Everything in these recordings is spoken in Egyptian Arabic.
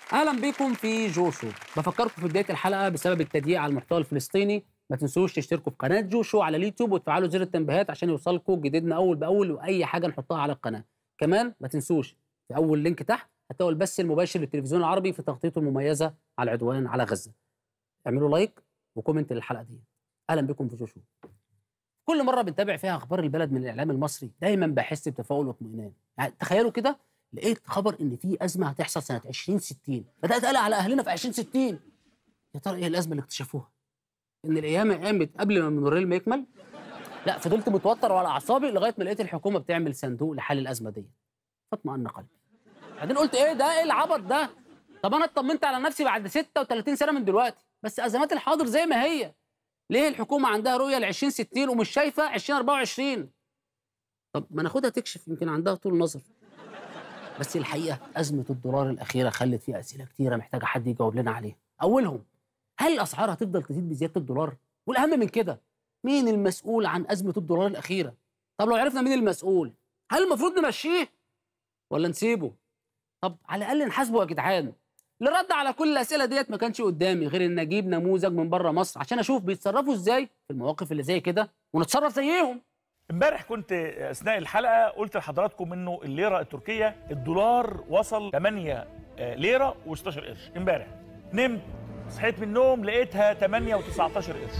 اهلا بيكم في جوشو بفكركم في بدايه الحلقه بسبب التضييق على المحتوى الفلسطيني ما تنسوش تشتركوا في قناه جوشو على اليوتيوب وتفعلوا زر التنبيهات عشان يوصلكم جديدنا اول باول واي حاجه نحطها على القناه كمان ما تنسوش في اول لينك تحت هتلاقوا البث المباشر للتلفزيون العربي في تغطيته المميزه على العدوان على غزه اعملوا لايك وكومنت للحلقه دي اهلا بكم في جوشو كل مره بنتابع فيها اخبار البلد من الاعلام المصري دايما بحس بتفاؤل واطمئنان يعني تخيلوا كده لقيت خبر ان في ازمه هتحصل سنه 2060 بدات اقلق على اهلنا في 2060 يا ترى ايه الازمه اللي اكتشفوها ان القيامه قامت قبل ما المونوريل ما يكمل لا فضلت متوتر وعلى اعصابي لغايه ما لقيت الحكومه بتعمل صندوق لحل الازمه دي فاطمئن قلبي بعدين قلت ايه ده ايه العبط ده طب انا اطمنت على نفسي بعد 36 سنه من دلوقتي بس ازمات الحاضر زي ما هي ليه الحكومه عندها رؤيه ل 2060 ومش شايفه 2024 طب ما ناخدها تكشف يمكن عندها طول نظر بس الحقيقه ازمه الدولار الاخيره خلت فيها اسئله كتيره محتاجه حد يجاوب لنا عليها اولهم هل الاسعار هتفضل تزيد بزياده الدولار والاهم من كده مين المسؤول عن ازمه الدولار الاخيره طب لو عرفنا مين المسؤول هل المفروض نمشيه ولا نسيبه طب على الاقل نحاسبه يا جدعان للرد على كل الاسئله ديت ما كانش قدامي غير ان اجيب نموذج من بره مصر عشان اشوف بيتصرفوا ازاي في المواقف اللي زي كده ونتصرف زيهم امبارح كنت اثناء الحلقه قلت لحضراتكم انه الليره التركيه الدولار وصل 8 ليره و16 قرش امبارح نمت صحيت من النوم لقيتها 8 و19 قرش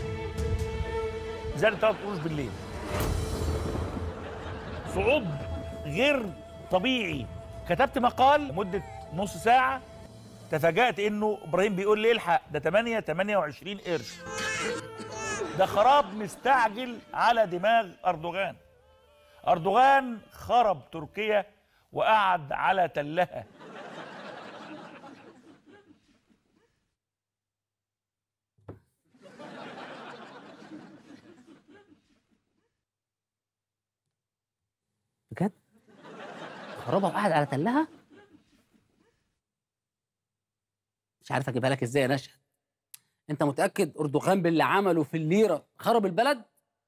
زادت 3 قروش بالليل صعود غير طبيعي كتبت مقال لمده نص ساعه تفاجأت انه ابراهيم بيقول لي الحق ده 8 28 قرش ده خراب مستعجل على دماغ اردوغان اردوغان خرب تركيا وقعد على تلها بجد خرابها وقعد على تلها مش عارف اجيبها لك ازاي يا نشأت انت متاكد اردوغان باللي عمله في الليره خرب البلد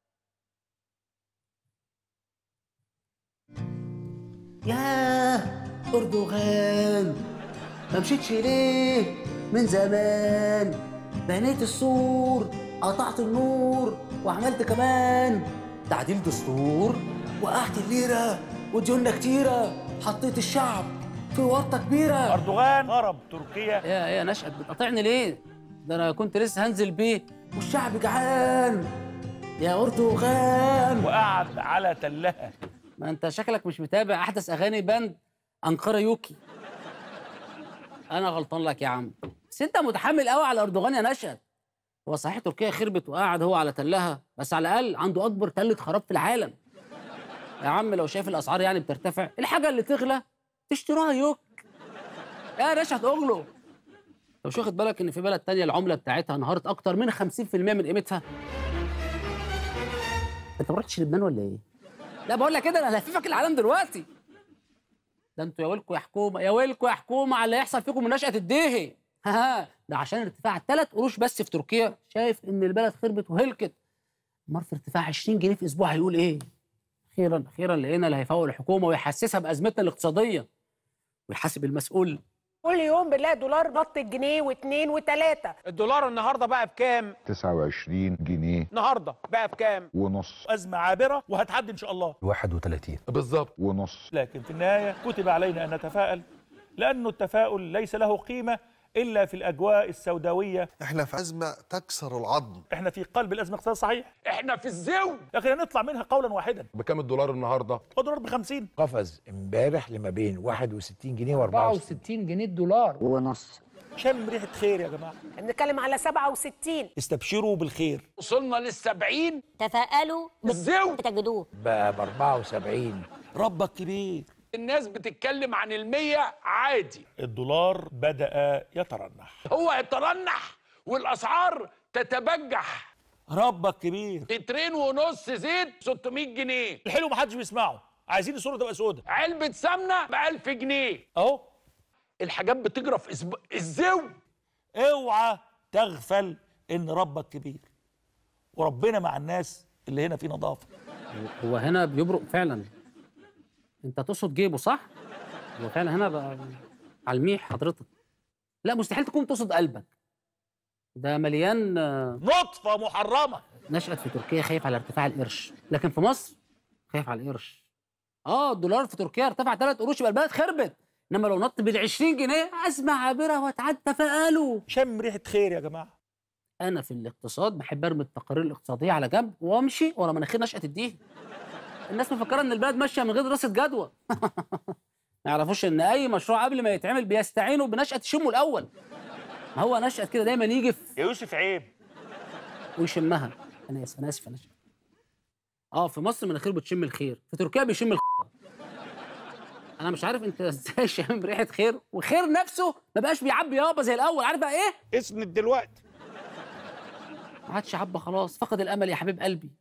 ياه اردوغان ما مشيتش ليه من زمان بنيت السور قطعت النور وعملت كمان تعديل دستور وقعت الليره وديوننا كتيره حطيت الشعب في ورطه كبيره اردوغان خرب تركيا يا يا نشأت بتقاطعني ليه ده انا كنت لسه هنزل بيه والشعب جعان يا اردوغان وقعد على تلها ما انت شكلك مش متابع احدث اغاني باند انقره يوكي انا غلطان لك يا عم بس انت متحمل قوي على اردوغان يا نشأت هو صحيح تركيا خربت وقاعد هو على تلها بس على الاقل عنده اكبر تله خراب في العالم يا عم لو شايف الاسعار يعني بترتفع الحاجه اللي تغلى تشتروها يوك يا نشأت اغلو لو مش واخد بالك ان في بلد تانية العمله بتاعتها انهارت اكتر من 50% من قيمتها انت ما رحتش لبنان ولا ايه لا بقول لك كده انا هلففك العالم دلوقتي ده انتوا يا ويلكوا يا حكومه يا ويلكوا يا حكومه على اللي هيحصل فيكم من نشأة الدهي ها ده عشان ارتفاع ثلاث قروش بس في تركيا شايف ان البلد خربت وهلكت امال في ارتفاع 20 جنيه في اسبوع هيقول ايه اخيرا اخيرا لقينا اللي هيفوق الحكومه ويحسسها بازمتنا الاقتصاديه ويحاسب المسؤول كل يوم بنلاقي دولار نط الجنيه واثنين وثلاثة الدولار النهارده بقى بكام؟ 29 جنيه النهارده بقى بكام؟ ونص ازمه عابره وهتعدي ان شاء الله 31 بالظبط ونص لكن في النهايه كتب علينا ان نتفائل لأن التفاؤل ليس له قيمه الا في الاجواء السوداويه احنا في ازمه تكسر العظم احنا في قلب الازمه الاقتصاديه صحيح احنا في الزو لكن هنطلع منها قولا واحدا بكام الدولار النهارده الدولار ب 50 قفز امبارح لما بين 61 جنيه و 64 جنيه الدولار ونص شم ريحه خير يا جماعه بنتكلم على 67 استبشروا بالخير وصلنا لل 70 تفائلوا الزو بتجدوه بقى ب 74 ربك كبير الناس بتتكلم عن المية عادي الدولار بدا يترنح هو يترنح والاسعار تتبجح ربك كبير لترين ونص زيت 600 جنيه الحلو محدش بيسمعه عايزين الصوره تبقى سودة علبة سمنة ب 1000 جنيه اهو الحاجات بتجرى في اسبوع الزو اوعى تغفل ان ربك كبير وربنا مع الناس اللي هنا في نظافه هو هنا بيبرق فعلا انت تقصد جيبه صح؟ هو فعلا هنا بقى على الميح حضرتك لا مستحيل تكون تقصد قلبك ده مليان آه، نطفه محرمه نشأت في تركيا خايف على ارتفاع القرش لكن في مصر خايف على القرش اه الدولار في تركيا ارتفع ثلاث قروش يبقى البلد خربت انما لو نط بال 20 جنيه اسمع عابره واتعدى فقالوا شم ريحه خير يا جماعه انا في الاقتصاد بحب ارمي التقارير الاقتصاديه على جنب وامشي ورا مناخير نشأة الدين الناس مفكره ان البلد ماشيه من غير دراسه جدوى ما يعرفوش ان اي مشروع قبل ما يتعمل بيستعينوا بنشأة شمه الاول ما هو نشأة كده دايما يجي في يا يوسف عيب ويشمها انا اسف انا اسف انا اسف اه في مصر مناخير بتشم الخير في تركيا بيشم الخير انا مش عارف انت ازاي شامم ريحه خير وخير نفسه ما بقاش بيعبي يابا زي الاول عارف بقى ايه اسند دلوقتي ما عادش عبى خلاص فقد الامل يا حبيب قلبي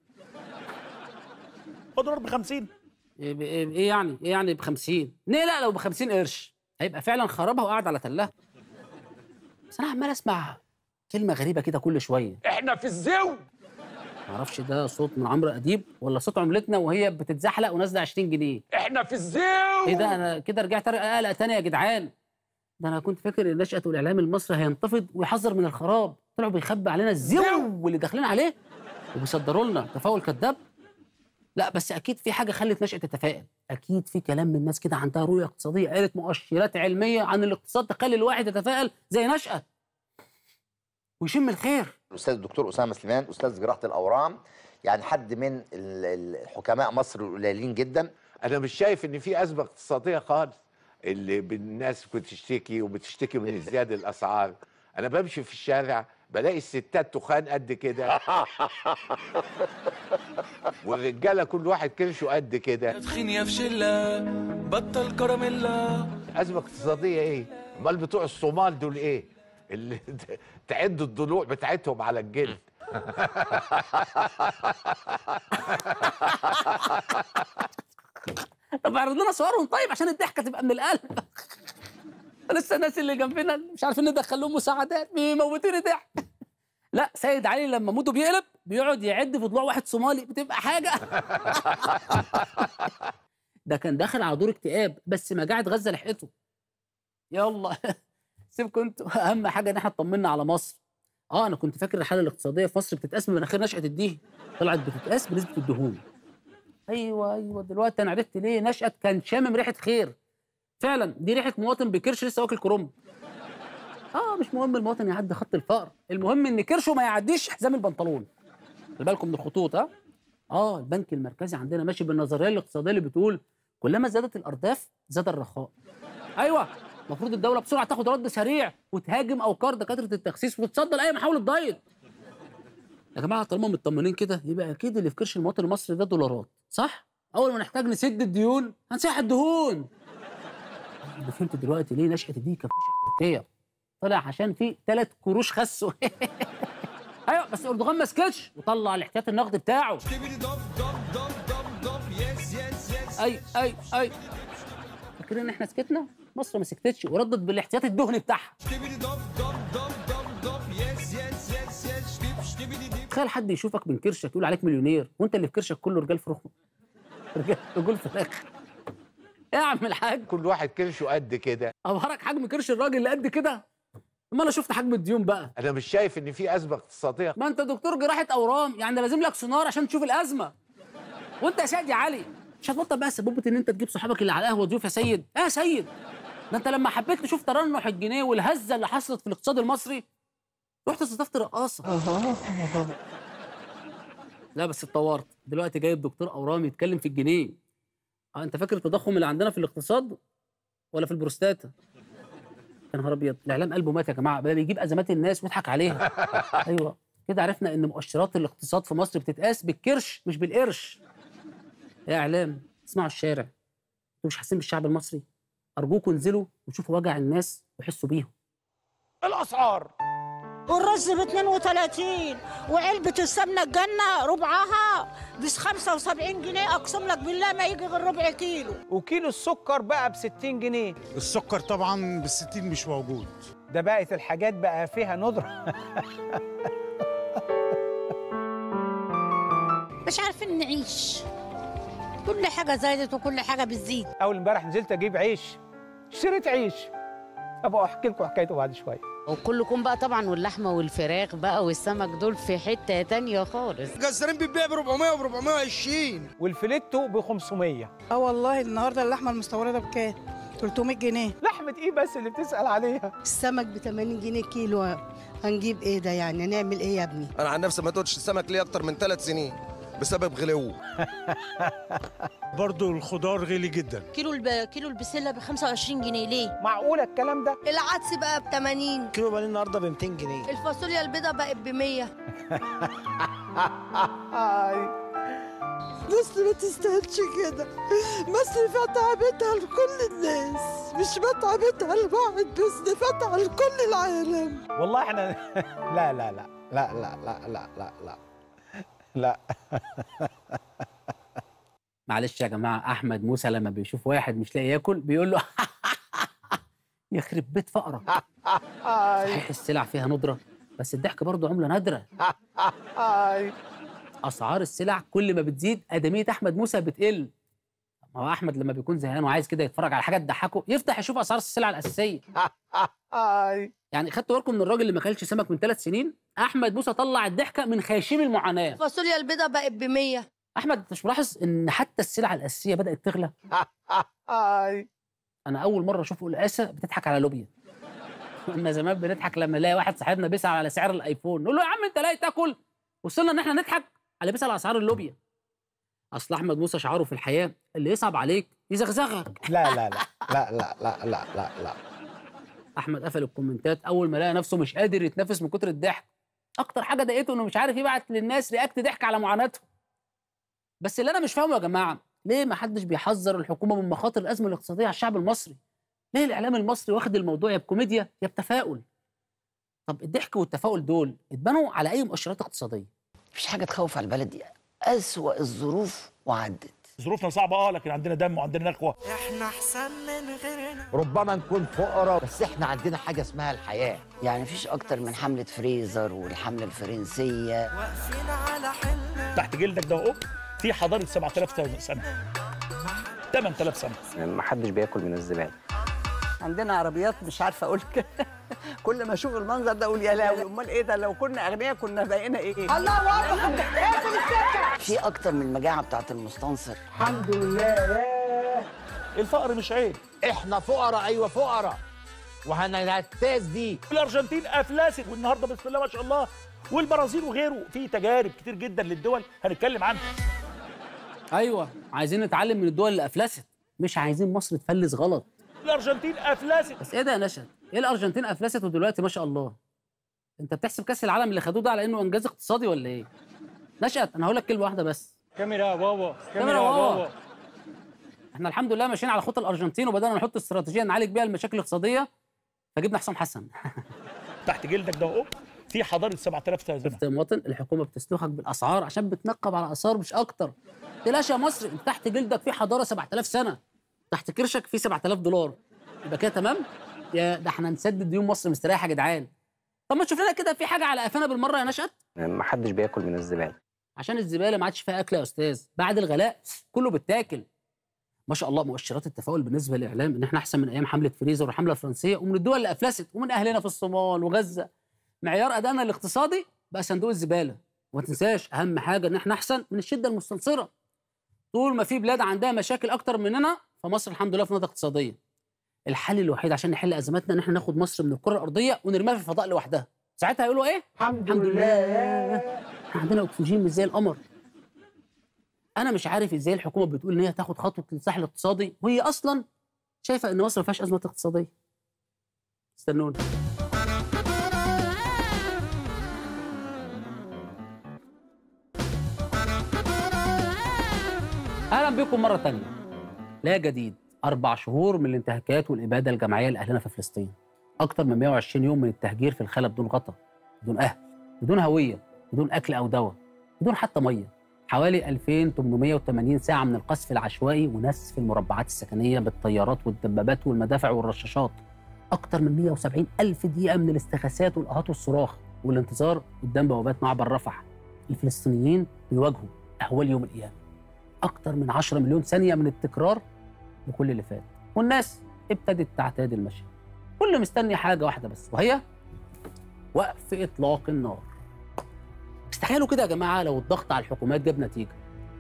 خد ب 50 ايه ب- ايه إيه يعني ايه يعني ب 50 ليه لا لو ب 50 قرش هيبقى فعلا خربها وقاعد على تلها بس انا عمال اسمع كلمه غريبه كده كل شويه احنا في الزو معرفش ده صوت من عمرو اديب ولا صوت عملتنا وهي بتتزحلق ونازله 20 جنيه احنا في الزو ايه ده انا كده رجعت اقلق تاني يا جدعان ده انا كنت فاكر ان نشأة الاعلام المصري هينتفض ويحذر من الخراب طلعوا بيخبي علينا الزو اللي داخلين عليه وبيصدروا لنا تفاؤل كذاب لا بس اكيد في حاجه خلت نشأة تتفائل اكيد في كلام من الناس كده عندها رؤيه اقتصاديه قالت مؤشرات علميه عن الاقتصاد تخلي الواحد يتفائل زي نشأة ويشم الخير الاستاذ الدكتور اسامه سليمان استاذ جراحه الاورام يعني حد من ال- ال- الحكماء مصر القليلين جدا انا مش شايف ان في ازمه اقتصاديه خالص اللي الناس بتشتكي وبتشتكي من ازدياد الاسعار انا بمشي في الشارع بلاقي الستات تخان قد كده والرجاله كل واحد كرشه قد كده تخين يا فشلة بطل كراميلا ازمه اقتصاديه ايه امال بتوع الصومال دول ايه اللي تعد الضلوع بتاعتهم على الجلد طب اعرض لنا صورهم طيب عشان الضحكه تبقى من القلب لسه الناس اللي جنبنا مش عارفين ندخل لهم مساعدات بيموتوني ضحك لا سيد علي لما موته بيقلب بيقعد يعد في ضلوع واحد صومالي بتبقى حاجه ده كان داخل على دور اكتئاب بس مجاعة غزه لحقته يلا سيبكم انتوا اهم حاجه ان احنا اطمنا على مصر اه انا كنت فاكر الحاله الاقتصاديه في مصر بتتقاس بمناخير نشأة الدهن طلعت بتتقاس بنسبه الدهون ايوه ايوه دلوقتي انا عرفت ليه نشأت كان شامم ريحه خير فعلا دي ريحه مواطن بكرش لسه واكل كرنب اه مش مهم المواطن يعدي خط الفقر المهم ان كرشه ما يعديش حزام البنطلون خلي بالكم من الخطوط ها اه البنك المركزي عندنا ماشي بالنظريه الاقتصاديه اللي بتقول كلما زادت الارداف زاد الرخاء ايوه المفروض الدوله بسرعه تاخد رد سريع وتهاجم اوقار دكاتره التخسيس وتتصدى لاي محاوله دايت يا جماعه طالما مطمنين كده يبقى اكيد اللي في كرش المواطن المصري ده دولارات صح اول ما نحتاج نسد الديون هنسيح الدهون انا فهمت دلوقتي ليه نشأة دي كفشه في تركيا طلع عشان في ثلاث قروش خسوا ايوه بس اردوغان ما سكتش وطلع الاحتياط النقدي بتاعه اي اي اي فاكرين ان احنا سكتنا مصر ما سكتتش وردت بالاحتياط الدهني بتاعها تخيل حد يشوفك من كرشك يقول عليك مليونير وانت اللي في كرشك كله رجال فروخ رجال رجول فراخ إيه يا عم الحاج كل واحد كرشه قد كده ابهرك حجم كرش الراجل اللي قد كده امال انا شفت حجم الديون بقى انا مش شايف ان في ازمه اقتصاديه ما انت دكتور جراحه اورام يعني لازم لك سونار عشان تشوف الازمه وانت يا سيد يا علي مش هتبطل بقى سبوبه ان انت تجيب صحابك اللي على القهوه ضيوف يا سيد اه يا سيد ده انت لما حبيت تشوف ترنح الجنيه والهزه اللي حصلت في الاقتصاد المصري رحت استضفت رقاصه لا بس اتطورت دلوقتي جايب دكتور اورام يتكلم في الجنيه اه انت فاكر التضخم اللي عندنا في الاقتصاد ولا في البروستاتا يا نهار ابيض الاعلام قلبه مات يا جماعه بقى بيجيب ازمات الناس ويضحك عليها ايوه كده عرفنا ان مؤشرات الاقتصاد في مصر بتتقاس بالكرش مش بالقرش يا اعلام اسمعوا الشارع انتوا مش حاسين بالشعب المصري ارجوكم انزلوا وشوفوا وجع الناس وحسوا بيهم الاسعار والرز ب 32 وعلبة السمنة الجنة ربعها بس 75 جنيه أقسم لك بالله ما يجي غير ربع كيلو وكيلو السكر بقى ب 60 جنيه السكر طبعا بالستين مش موجود ده بقت الحاجات بقى فيها ندرة مش عارفين نعيش كل حاجة زادت وكل حاجة بتزيد أول امبارح نزلت أجيب عيش اشتريت عيش ابقى احكي لكم حكايته بعد شويه وكلكم بقى طبعا واللحمه والفراخ بقى والسمك دول في حته تانية خالص الجزارين بتبيع ب 400 و 420 والفيليتو ب 500 اه والله النهارده اللحمه المستورده بكام 300 جنيه لحمه ايه بس اللي بتسال عليها السمك ب 80 جنيه كيلو هنجيب ايه ده يعني هنعمل ايه يا ابني انا عن نفسي ما تقولش السمك ليه اكتر من ثلاث سنين بسبب غلوه برضو الخضار غالي جدا كيلو الب... كيلو البسله ب 25 جنيه ليه؟ معقوله الكلام ده؟ العدس بقى ب 80 كيلو بانيه النهارده ب 200 جنيه الفاصوليا البيضاء بقت ب 100 مصر ما تستاهلش كده مصر فاتحة بيتها لكل الناس مش فاتحة بيتها لواحد بس دي فاتحة لكل العالم والله احنا لا لا لا لا لا لا لا لا لا لا معلش يا جماعه احمد موسى لما بيشوف واحد مش لاقي ياكل بيقول له يخرب بيت فقرك صحيح السلع فيها ندره بس الضحك برضه عمله نادره اسعار السلع كل ما بتزيد ادميه احمد موسى بتقل ما هو احمد لما بيكون زهقان وعايز كده يتفرج على حاجه تضحكه يفتح يشوف اسعار السلع الاساسيه يعني خدتوا بالكم من الراجل اللي ما اكلش سمك من ثلاث سنين احمد موسى طلع الضحكه من خياشيم المعاناه الفاصوليا البيضاء بقت ب 100 احمد انت مش ملاحظ ان حتى السلع الاساسيه بدات تغلى انا اول مره اشوف قلقاسه بتضحك على لوبيا كنا زمان بنضحك لما نلاقي واحد صاحبنا بيسال على سعر الايفون نقول له يا عم انت لاقي تاكل وصلنا ان احنا نضحك على بيسال على اسعار اللوبيا اصل احمد موسى شعاره في الحياه اللي يصعب عليك يزغزغك لا لا لا لا لا لا لا لا لا احمد قفل الكومنتات اول ما لقى نفسه مش قادر يتنفس من كتر الضحك اكتر حاجه ضايقته انه مش عارف يبعت للناس رياكت ضحك على معاناتهم بس اللي انا مش فاهمه يا جماعه ليه ما حدش بيحذر الحكومه من مخاطر الازمه الاقتصاديه على الشعب المصري ليه الاعلام المصري واخد الموضوع يا بكوميديا يا بتفاؤل طب الضحك والتفاؤل دول اتبنوا على اي مؤشرات اقتصاديه مفيش حاجه تخوف على البلد دي اسوأ الظروف وعدت ظروفنا صعبه اه لكن عندنا دم وعندنا نخوه احنا احسن من غيرنا ربما نكون فقراء بس احنا عندنا حاجه اسمها الحياه يعني مفيش اكتر من حمله فريزر والحمله الفرنسيه واقفين على حلنا تحت جلدك ده اهو في حضاره 7000 سنه 8000 سنه ما حدش بياكل من الزباله عندنا عربيات مش عارفه اقول كده كل ما اشوف المنظر ده اقول يا لاوي امال ايه ده لو كنا اغنياء كنا بقينا ايه الله اكبر اكل السكه في اكتر من المجاعه بتاعت المستنصر الحمد لله الفقر مش عيب احنا فقراء ايوه فقراء وهنعتاز دي الارجنتين افلست والنهارده بسم الله ما شاء الله والبرازيل وغيره في تجارب كتير جدا للدول هنتكلم عنها ايوه عايزين نتعلم من الدول اللي افلست مش عايزين مصر تفلس غلط الارجنتين افلست بس ايه ده يا نشأت ايه الارجنتين افلست ودلوقتي ما شاء الله انت بتحسب كاس العالم اللي خدوه ده على انه انجاز اقتصادي ولا ايه نشأت انا هقول لك كلمه واحده بس كاميرا يا بابا كاميرا يا بابا احنا الحمد لله ماشيين على خطى الارجنتين وبدانا نحط استراتيجيه نعالج بيها المشاكل الاقتصاديه فجبنا حسام حسن تحت جلدك ده اهو في حضاره 7000 سنه شفت يا مواطن الحكومه بتسلخك بالاسعار عشان بتنقب على اسعار مش اكتر تلاش يا مصري انت تحت جلدك في حضاره 7000 سنه تحت كرشك في 7000 دولار يبقى كده تمام يا ده احنا نسدد ديون مصر مستريح يا جدعان طب ما تشوف لنا كده في حاجه على قفانا بالمره يا نشأت ما حدش بياكل من الزباله عشان الزباله ما عادش فيها اكل يا استاذ بعد الغلاء كله بيتاكل ما شاء الله مؤشرات التفاؤل بالنسبه للاعلام ان احنا احسن من ايام حمله فريزر والحمله الفرنسيه ومن الدول اللي افلست ومن اهلنا في الصومال وغزه معيار ادائنا الاقتصادي بقى صندوق الزباله وما تنساش اهم حاجه ان احنا احسن من الشده المستنصره طول ما في بلاد عندها مشاكل اكتر مننا فمصر الحمد لله في نقطه اقتصاديه الحل الوحيد عشان نحل ازماتنا ان احنا ناخد مصر من الكره الارضيه ونرميها في الفضاء لوحدها ساعتها هيقولوا ايه الحمد, الحمد لله احنا عندنا اكسجين مش زي القمر انا مش عارف ازاي الحكومه بتقول ان هي تاخد خطوه الاصلاح الاقتصادي وهي اصلا شايفه ان مصر ما فيهاش ازمات اقتصاديه استنونا اهلا بكم مره تانية لا جديد اربع شهور من الانتهاكات والاباده الجماعيه لاهلنا في فلسطين اكتر من 120 يوم من التهجير في الخلا بدون غطا بدون اهل بدون هويه بدون اكل او دواء بدون حتى ميه حوالي 2880 ساعه من القصف العشوائي ونسف المربعات السكنيه بالطيارات والدبابات والمدافع والرشاشات اكتر من 170 الف دقيقه من الاستغاثات والاهات والصراخ والانتظار قدام بوابات معبر رفح الفلسطينيين بيواجهوا اهوال يوم القيامه اكتر من 10 مليون ثانيه من التكرار لكل اللي فات والناس ابتدت تعتاد المشهد كل مستني حاجه واحده بس وهي وقف اطلاق النار بس تخيلوا كده يا جماعه لو الضغط على الحكومات جاب نتيجه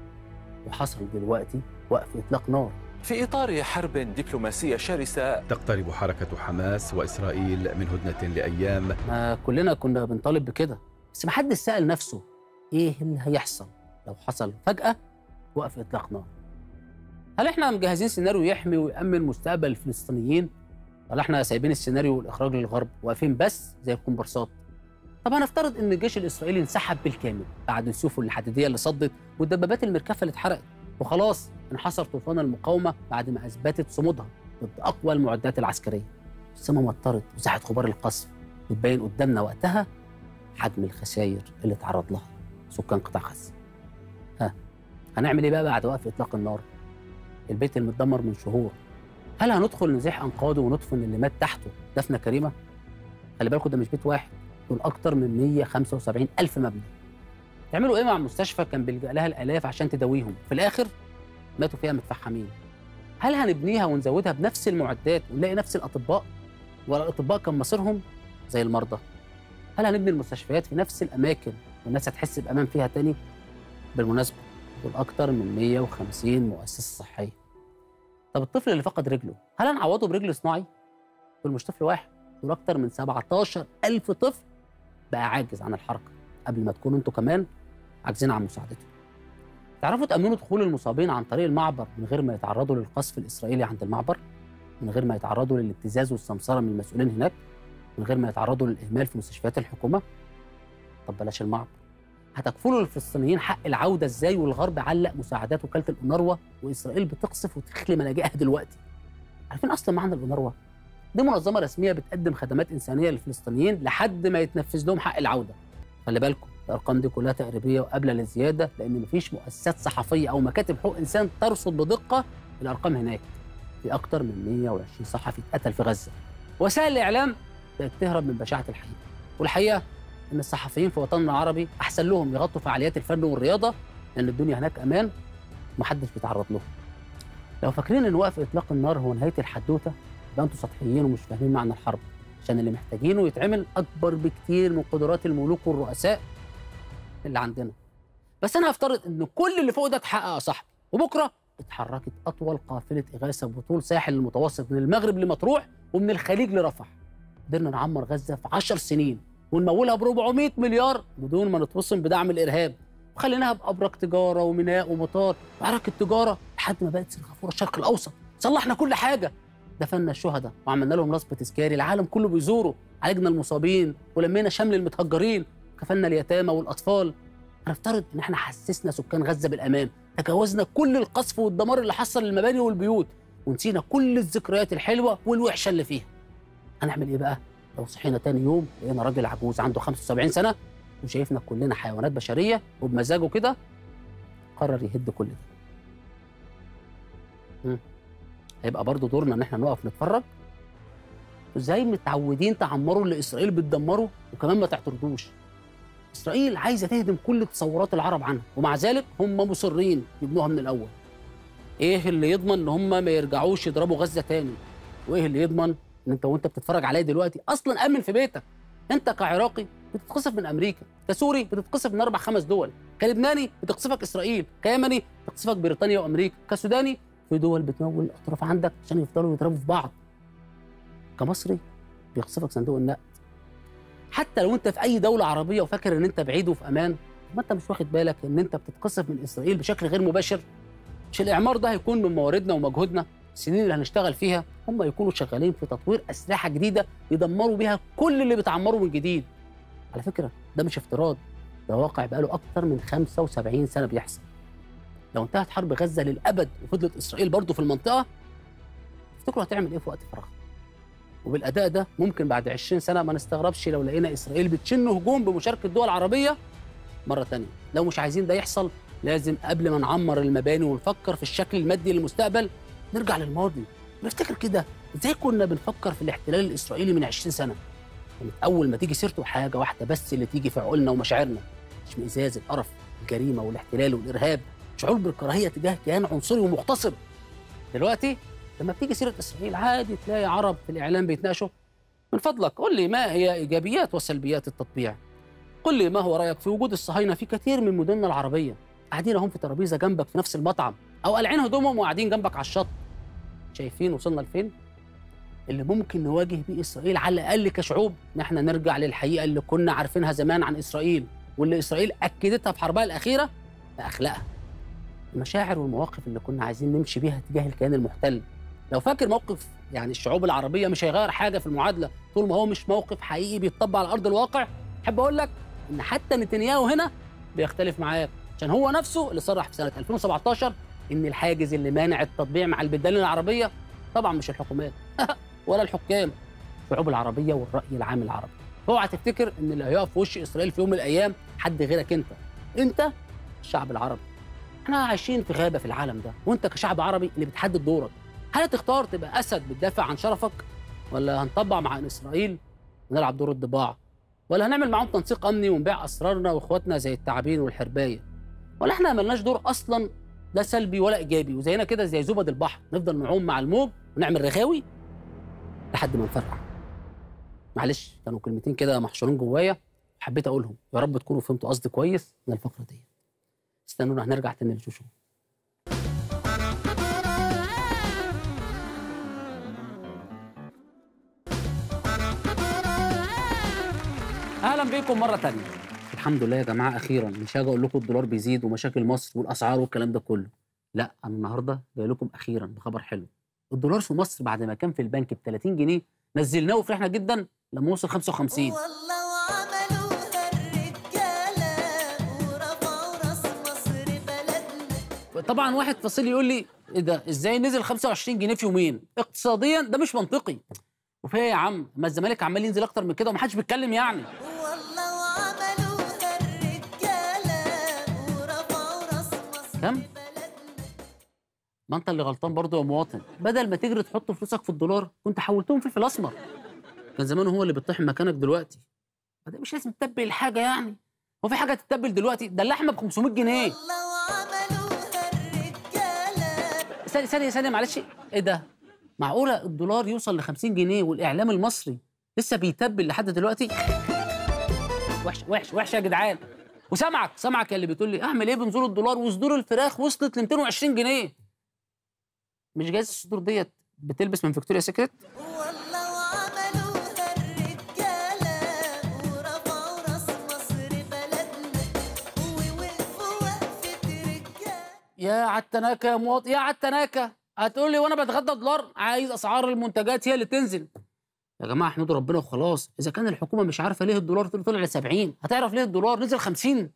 وحصل دلوقتي وقف اطلاق نار في إطار حرب دبلوماسية شرسة تقترب حركة حماس وإسرائيل من هدنة لأيام ما كلنا كنا بنطالب بكده بس ما حدش سأل نفسه ايه اللي هيحصل لو حصل فجأة وقف اطلاق نار هل احنا مجهزين سيناريو يحمي ويأمن مستقبل الفلسطينيين ولا احنا سايبين السيناريو والاخراج للغرب واقفين بس زي الكومبارسات طب هنفترض ان الجيش الاسرائيلي انسحب بالكامل بعد سيوفه الحديديه اللي صدت والدبابات المركفه اللي اتحرقت وخلاص انحصر طوفان المقاومه بعد ما اثبتت صمودها ضد اقوى المعدات العسكريه السما مطرت وزاحت غبار القصف وتبين قدامنا وقتها حجم الخسائر اللي اتعرض لها سكان قطاع غزه ها هنعمل ايه بقى بعد وقف اطلاق النار البيت المتدمر من شهور هل هندخل نزيح انقاضه وندفن اللي مات تحته دفنه كريمه خلي بالكم ده مش بيت واحد دول اكتر من 175 الف مبنى تعملوا ايه مع مستشفى كان بيلجأ لها الالاف عشان تداويهم في الاخر ماتوا فيها متفحمين هل هنبنيها ونزودها بنفس المعدات ونلاقي نفس الاطباء ولا الاطباء كان مصيرهم زي المرضى هل هنبني المستشفيات في نفس الاماكن والناس هتحس بامان فيها تاني بالمناسبه دول اكتر من 150 مؤسسه صحيه طب الطفل اللي فقد رجله هل هنعوضه برجل صناعي دول مش طفل واحد دول اكتر من 17 الف طفل بقى عاجز عن الحركه قبل ما تكونوا انتوا كمان عاجزين عن مساعدته تعرفوا تأمنوا دخول المصابين عن طريق المعبر من غير ما يتعرضوا للقصف الإسرائيلي عند المعبر من غير ما يتعرضوا للابتزاز والسمسرة من المسؤولين هناك من غير ما يتعرضوا للإهمال في مستشفيات الحكومة طب بلاش المعبر هتكفلوا للفلسطينيين حق العودة ازاي والغرب علق مساعدات وكالة الأونروا وإسرائيل بتقصف وتخلي ملاجئها دلوقتي عارفين أصلا معنى الأونروا؟ دي منظمة رسمية بتقدم خدمات إنسانية للفلسطينيين لحد ما يتنفذ لهم حق العودة خلي بالكم الارقام دي كلها تقريبيه وقابله للزياده لان مفيش مؤسسات صحفيه او مكاتب حقوق انسان ترصد بدقه الارقام هناك في اكتر من 120 صحفي اتقتل في غزه وسائل الاعلام بقت تهرب من بشاعه الحقيقه والحقيقه ان الصحفيين في وطننا العربي احسن لهم يغطوا فعاليات الفن والرياضه لان الدنيا هناك امان ومحدش بيتعرض لهم لو فاكرين ان وقف اطلاق النار هو نهايه الحدوته يبقى انتوا سطحيين ومش فاهمين معنى الحرب عشان اللي محتاجينه يتعمل اكبر بكتير من قدرات الملوك والرؤساء اللي عندنا بس انا هفترض ان كل اللي فوق ده اتحقق يا صاحبي وبكره اتحركت اطول قافله اغاثه بطول ساحل المتوسط من المغرب لمطروح ومن الخليج لرفح قدرنا نعمر غزه في 10 سنين ونمولها ب 400 مليار بدون ما نتوصم بدعم الارهاب وخليناها بابراج تجاره وميناء ومطار وحركه تجاره لحد ما بقت سنغافوره الشرق الاوسط صلحنا كل حاجه دفنا الشهداء وعملنا لهم نصب تذكاري العالم كله بيزوره عالجنا المصابين ولمينا شمل المتهجرين كفلنا اليتامى والاطفال هنفترض ان احنا حسسنا سكان غزه بالامان تجاوزنا كل القصف والدمار اللي حصل للمباني والبيوت ونسينا كل الذكريات الحلوه والوحشه اللي فيها هنعمل ايه بقى لو صحينا تاني يوم لقينا راجل عجوز عنده 75 سنه وشايفنا كلنا حيوانات بشريه وبمزاجه كده قرر يهد كل ده مم. هيبقى برضه دورنا ان احنا نقف نتفرج ازاي متعودين تعمروا اللي اسرائيل بتدمره وكمان ما تعترضوش اسرائيل عايزه تهدم كل تصورات العرب عنها ومع ذلك هم مصرين يبنوها من الاول ايه اللي يضمن ان هم ما يرجعوش يضربوا غزه تاني وايه اللي يضمن ان انت وانت بتتفرج عليا دلوقتي اصلا امن في بيتك انت كعراقي بتتقصف من امريكا كسوري بتتقصف من اربع خمس دول كلبناني بتقصفك اسرائيل كيمني بتقصفك بريطانيا وامريكا كسوداني في دول بتمول الاطراف عندك عشان يفضلوا يضربوا في بعض كمصري بيقصفك صندوق النقد حتى لو انت في اي دوله عربيه وفاكر ان انت بعيد وفي امان ما انت مش واخد بالك ان انت بتتقصف من اسرائيل بشكل غير مباشر مش الاعمار ده هيكون من مواردنا ومجهودنا السنين اللي هنشتغل فيها هم يكونوا شغالين في تطوير اسلحه جديده يدمروا بيها كل اللي بتعمره من جديد على فكره ده مش افتراض ده واقع بقاله اكتر من 75 سنه بيحصل لو انتهت حرب غزه للابد وفضلت اسرائيل برضه في المنطقه تفتكروا هتعمل ايه في وقت فراغ وبالاداء ده ممكن بعد 20 سنه ما نستغربش لو لقينا اسرائيل بتشن هجوم بمشاركه دول عربيه مره تانية لو مش عايزين ده يحصل لازم قبل ما نعمر المباني ونفكر في الشكل المادي للمستقبل نرجع للماضي نفتكر كده ازاي كنا بنفكر في الاحتلال الاسرائيلي من 20 سنه كانت اول ما تيجي سيرته حاجه واحده بس اللي تيجي في عقولنا ومشاعرنا اشمئزاز القرف الجريمه والاحتلال والارهاب شعور بالكراهيه تجاه كيان عنصري ومغتصب دلوقتي لما بتيجي سيره اسرائيل عادي تلاقي عرب في الاعلام بيتناقشوا من فضلك قل لي ما هي ايجابيات وسلبيات التطبيع قل لي ما هو رايك في وجود الصهاينه في كثير من مدننا العربيه قاعدين اهم في ترابيزه جنبك في نفس المطعم او قالعين هدومهم وقاعدين جنبك على الشط شايفين وصلنا لفين اللي ممكن نواجه بيه اسرائيل على الاقل كشعوب ان احنا نرجع للحقيقه اللي كنا عارفينها زمان عن اسرائيل واللي اسرائيل اكدتها في حربها الاخيره باخلاقها المشاعر والمواقف اللي كنا عايزين نمشي بيها تجاه الكيان المحتل لو فاكر موقف يعني الشعوب العربيه مش هيغير حاجه في المعادله طول ما هو مش موقف حقيقي بيتطبق على ارض الواقع احب اقول لك ان حتى نتنياهو هنا بيختلف معاك عشان هو نفسه اللي صرح في سنه 2017 ان الحاجز اللي مانع التطبيع مع البلدان العربيه طبعا مش الحكومات ولا الحكام الشعوب العربيه والراي العام العربي اوعى تفتكر ان اللي هيقف في وش اسرائيل في يوم من الايام حد غيرك انت انت الشعب العربي احنا عايشين في غابه في العالم ده وانت كشعب عربي اللي بتحدد دورك هل هتختار تبقى اسد بتدافع عن شرفك ولا هنطبع مع اسرائيل ونلعب دور الضباع ولا هنعمل معاهم تنسيق امني ونبيع اسرارنا واخواتنا زي التعابين والحربايه ولا احنا ملناش دور اصلا لا سلبي ولا ايجابي وزينا كده زي زبد البحر نفضل نعوم مع الموج ونعمل رغاوي لحد ما نفرقع معلش كانوا كلمتين كده محشورين جوايا حبيت اقولهم يا رب تكونوا فهمتوا قصدي كويس من الفقره دي استنونا هنرجع تاني للشوشو اهلا بيكم مره تانية الحمد لله يا جماعه اخيرا مش هاجي اقول لكم الدولار بيزيد ومشاكل مصر والاسعار والكلام ده كله لا انا النهارده جاي لكم اخيرا بخبر حلو الدولار في مصر بعد ما كان في البنك ب 30 جنيه نزلناه وفرحنا جدا لما وصل 55 طبعا واحد فاصل يقول لي ايه ده ازاي نزل 25 جنيه في يومين اقتصاديا ده مش منطقي وفيها يا عم ما الزمالك عمال ينزل اكتر من كده ومحدش بيتكلم يعني كم ما انت اللي غلطان برضه يا مواطن بدل ما تجري تحط فلوسك في الدولار كنت حولتهم فلفل اسمر كان زمانه هو اللي بيطحن مكانك دلوقتي ده مش لازم تتبل الحاجه يعني هو في حاجه تتبل دلوقتي ده اللحمه ب 500 جنيه ثانية ثانية ثانية معلش ايه ده؟ معقولة الدولار يوصل ل 50 جنيه والإعلام المصري لسه بيتبل لحد دلوقتي؟ وحش وحش وحش يا جدعان وسامعك سامعك يا اللي بتقول لي اعمل ايه بنزول الدولار وصدور الفراخ وصلت ل 220 جنيه مش جايز الصدور ديت بتلبس من فيكتوريا سيكريت؟ يا عالتناكة يا مواطن يا عالتناكة هتقول لي وانا بتغدى دولار عايز اسعار المنتجات هي اللي تنزل يا جماعه احمدوا ربنا وخلاص اذا كان الحكومه مش عارفه ليه الدولار طلع ل 70 هتعرف ليه الدولار نزل 50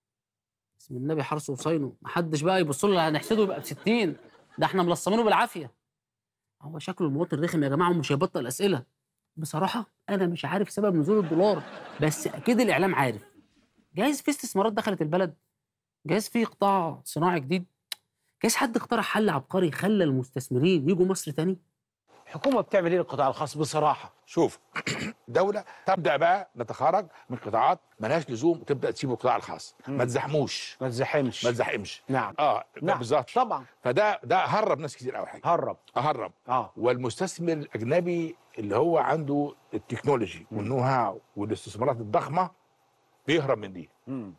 بسم النبي حرصه وصينه محدش بقى يبص له هنحسده يبقى ب 60 ده احنا ملصمينه بالعافيه هو شكله المواطن رخم يا جماعه ومش هيبطل اسئله بصراحه انا مش عارف سبب نزول الدولار بس اكيد الاعلام عارف جايز في استثمارات دخلت البلد جايز في قطاع صناعي جديد جايز حد اقترح حل عبقري خلى المستثمرين يجوا مصر تاني الحكومه بتعمل ايه للقطاع الخاص بصراحه شوف دولة تبدأ بقى نتخرج من قطاعات ملهاش لزوم تبدأ تسيب القطاع الخاص ما تزحموش ما تزحمش ما تزحمش نعم اه نعم. بالظبط طبعا فده ده هرب ناس كتير قوي حاجه هرب هرب اه والمستثمر الاجنبي اللي هو عنده التكنولوجي والنو هاو والاستثمارات الضخمه بيهرب من دي مم.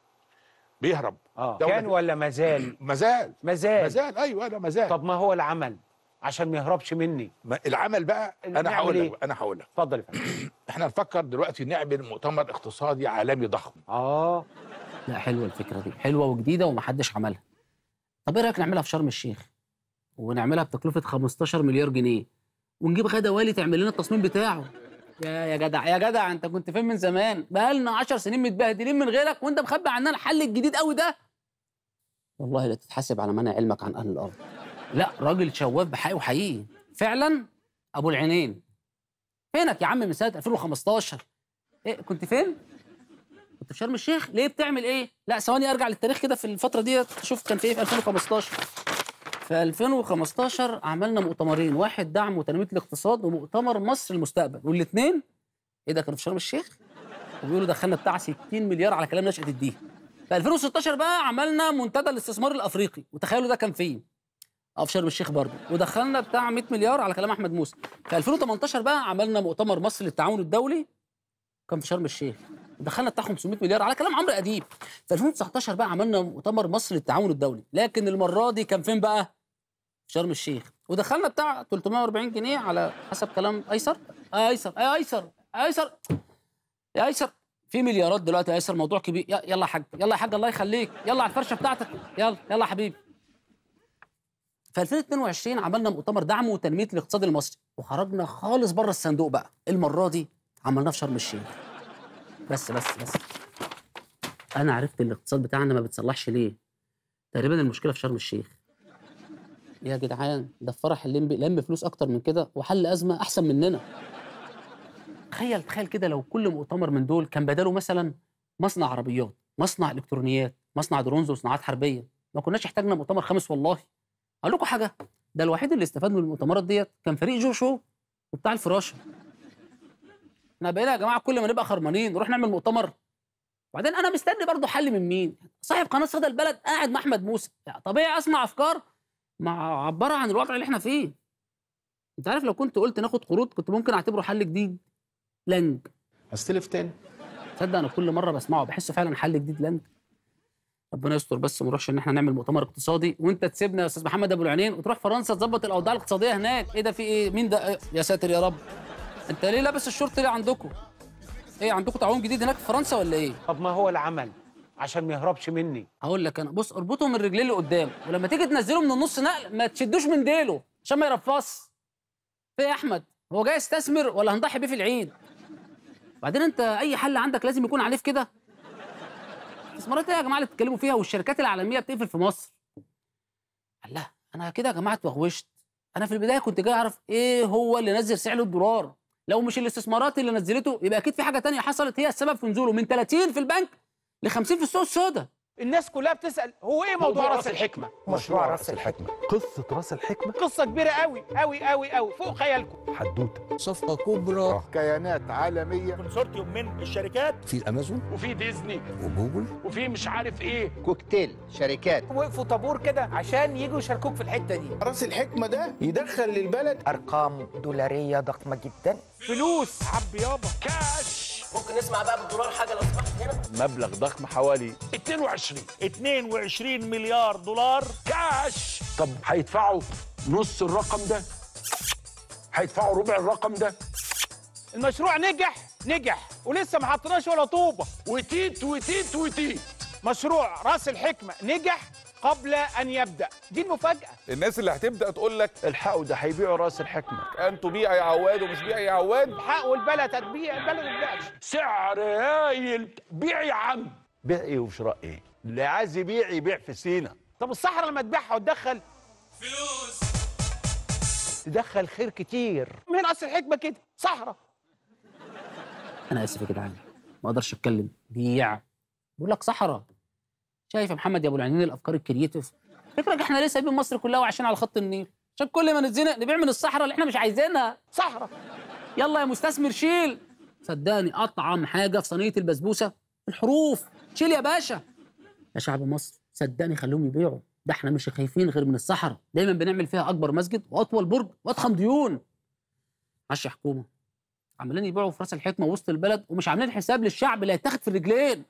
بيهرب اه دولة كان ولا مازال مازال مازال مازال ايوه لا مازال طب ما هو العمل عشان ما يهربش مني ما العمل بقى انا نعمل هقول إيه؟ لك انا هقول لك اتفضل يا فندم احنا نفكر دلوقتي نعمل مؤتمر اقتصادي عالمي ضخم اه لا حلوه الفكره دي حلوه وجديده ومحدش عملها طب ايه رايك نعملها في شرم الشيخ ونعملها بتكلفه 15 مليار جنيه ونجيب غدا والي تعمل لنا التصميم بتاعه يا يا جدع يا جدع انت كنت فين من زمان بقالنا 10 سنين متبهدلين من غيرك وانت مخبي عننا الحل الجديد قوي ده والله لا تتحاسب على منع علمك عن اهل الارض لا راجل شواف بحقه وحقيقي فعلا ابو العينين فينك يا عم من سنه 2015 ايه كنت فين كنت في شرم الشيخ ليه بتعمل ايه لا ثواني ارجع للتاريخ كده في الفتره دي اشوف كان في ايه في 2015 في 2015 عملنا مؤتمرين واحد دعم وتنميه الاقتصاد ومؤتمر مصر المستقبل والاثنين ايه ده كانوا في شرم الشيخ وبيقولوا دخلنا بتاع 60 مليار على كلام نشأة الدين في 2016 بقى عملنا منتدى الاستثمار الافريقي وتخيلوا ده كان فين اه في شرم الشيخ برضه ودخلنا بتاع 100 مليار على كلام احمد موسى في 2018 بقى عملنا مؤتمر مصر للتعاون الدولي كان في شرم الشيخ دخلنا بتاع 500 مليار على كلام عمرو اديب في 2019 بقى عملنا مؤتمر مصر للتعاون الدولي لكن المره دي كان فين بقى في شرم الشيخ ودخلنا بتاع 340 جنيه على حسب كلام ايسر آه ايسر آه ايسر آه ايسر يا ايسر في مليارات دلوقتي يا ايسر موضوع كبير ي- يلا يا حاج يلا يا حاج الله يخليك يلا على الفرشه بتاعتك يلا يلا يا حبيبي في 2022 عملنا مؤتمر دعم وتنميه الاقتصاد المصري وخرجنا خالص بره الصندوق بقى المره دي عملناه في شرم الشيخ بس بس بس انا عرفت الاقتصاد بتاعنا ما بتصلحش ليه تقريبا المشكله في شرم الشيخ يا جدعان ده الفرح اللي لم لم فلوس اكتر من كده وحل ازمه احسن مننا تخيل تخيل كده لو كل مؤتمر من دول كان بداله مثلا مصنع عربيات مصنع الكترونيات مصنع درونز وصناعات حربيه ما كناش احتاجنا مؤتمر خامس والله اقول لكم حاجه ده الوحيد اللي استفاد من المؤتمرات ديت كان فريق جو شو وبتاع الفراشه احنا بقينا يا جماعه كل ما نبقى خرمانين نروح نعمل مؤتمر وبعدين انا مستني برضه حل من مين صاحب قناه صدى البلد قاعد مع احمد موسى يعني طبيعي اسمع افكار معبره عن الوضع اللي احنا فيه انت عارف لو كنت قلت ناخد قروض كنت ممكن اعتبره حل جديد لنج استلف تاني تصدق انا كل مره بسمعه بحس فعلا حل جديد لنج ربنا يستر بس ما نروحش ان احنا نعمل مؤتمر اقتصادي وانت تسيبنا يا استاذ محمد ابو العينين وتروح فرنسا تظبط الاوضاع الاقتصاديه هناك ايه ده في ايه مين ده إيه؟ يا ساتر يا رب انت ليه لابس الشورت ليه عندكم ايه عندكم تعاون جديد هناك في فرنسا ولا ايه طب ما هو العمل عشان ما يهربش مني هقول لك انا بص اربطه من رجليه اللي قدام ولما تيجي تنزله من النص نقل ما تشدوش من ديله عشان ما يرفص في يا احمد هو جاي يستثمر ولا هنضحي بيه في العيد بعدين انت اي حل عندك لازم يكون عنيف كده الاستثمارات ايه يا جماعه اللي بتتكلموا فيها والشركات العالميه بتقفل في مصر الله انا كده يا جماعه اتوغوشت انا في البدايه كنت جاي اعرف ايه هو اللي نزل سعر الدولار لو مش الاستثمارات اللي نزلته يبقى اكيد في حاجه تانية حصلت هي السبب في نزوله من 30 في البنك ل 50 في السوق السوداء الناس كلها بتسال هو ايه موضوع راس الحكمه مشروع راس الحكمة قصة راس الحكمة قصه كبيره قوي قوي قوي قوي فوق خيالكم حدوتة صفقة كبرى كيانات عالمية كونسورتيوم من الشركات في الأمازون وفي ديزني وجوجل وفي مش عارف ايه كوكتيل شركات وقفوا طابور كده عشان يجوا يشاركوك في الحته دي راس الحكمة ده يدخل للبلد ارقام دولاريه ضخمه جدا فلوس عب يابا كاش ممكن نسمع بقى بالدولار حاجه لو سمحت هنا مبلغ ضخم حوالي 22 22 مليار دولار كاش طب هيدفعوا نص الرقم ده هيدفعوا ربع الرقم ده المشروع نجح نجح ولسه ما حطيناش ولا طوبه وتيت وتيت وتيت مشروع راس الحكمه نجح قبل ان يبدا دي المفاجاه الناس اللي هتبدا تقول لك الحقوا ده هيبيعوا راس الحكمه انتوا بيع يا عواد ومش بيع يا عواد الحق والبلد هتبيع البلد ما تبيعش سعر هايل بيع يا عم بيع ايه وشراء ايه اللي عايز يبيع يبيع في سينا طب الصحراء لما تبيعها وتدخل فلوس تدخل خير كتير من راس الحكمه كده صحراء انا اسف يا جدعان ما اقدرش اتكلم بيع بقول لك صحراء شايف يا محمد يا ابو العينين الافكار الكرييتيف فكرك احنا ليه سايبين مصر كلها وعايشين على خط النيل عشان كل ما نتزنق نبيع من الصحراء اللي احنا مش عايزينها صحراء يلا يا مستثمر شيل صدقني اطعم حاجه في صينيه البسبوسه الحروف شيل يا باشا يا شعب مصر صدقني خليهم يبيعوا ده احنا مش خايفين غير من الصحراء دايما بنعمل فيها اكبر مسجد واطول برج واضخم ديون ماشي يا حكومه عمالين يبيعوا في راس الحكمه وسط البلد ومش عاملين حساب للشعب اللي هيتاخد في الرجلين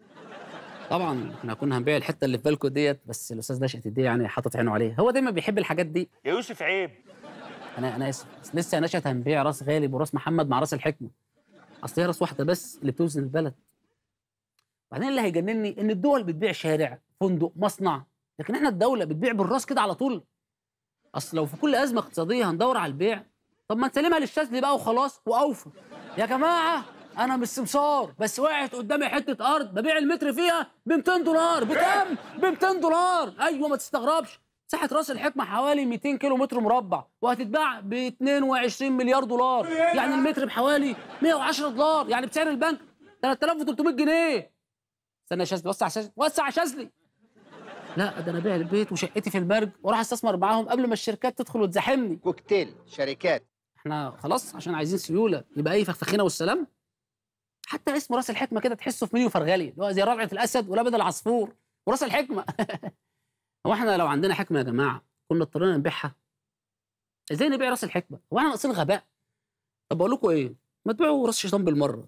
طبعا احنا كنا هنبيع الحته اللي في بالكم ديت بس الاستاذ نشأت الدي يعني حاطط عينه عليها هو دايما بيحب الحاجات دي يا يوسف عيب انا انا اسف بس لسه يا نشأت هنبيع راس غالب وراس محمد مع راس الحكمه اصل هي راس واحده بس اللي بتوزن البلد بعدين اللي هيجنني ان الدول بتبيع شارع فندق مصنع لكن احنا الدوله بتبيع بالراس كده على طول اصل لو في كل ازمه اقتصاديه هندور على البيع طب ما نسلمها للشاذلي بقى وخلاص واوفى يا جماعه انا مش سمسار بس وقعت قدامي حته ارض ببيع المتر فيها ب 200 دولار بكام ب 200 دولار ايوه ما تستغربش مساحه راس الحكمه حوالي 200 كيلو متر مربع وهتتباع ب 22 مليار دولار يعني المتر بحوالي 110 دولار يعني بسعر البنك 3300 جنيه استنى يا شاذلي وسع شاذلي وسع يا شاذلي لا ده انا ابيع البيت وشقتي في المرج واروح استثمر معاهم قبل ما الشركات تدخل وتزاحمني كوكتيل شركات احنا خلاص عشان عايزين سيوله يبقى اي فخفخينه والسلام حتى اسم راس الحكمه كده تحسه في منيو فرغلي اللي هو زي ربعه الاسد ولبن العصفور وراس الحكمه هو احنا لو عندنا حكمه يا جماعه كنا اضطرينا نبيعها ازاي نبيع راس الحكمه هو احنا ناقصين غباء طب بقول لكم ايه ما تبيعوا راس الشيطان بالمره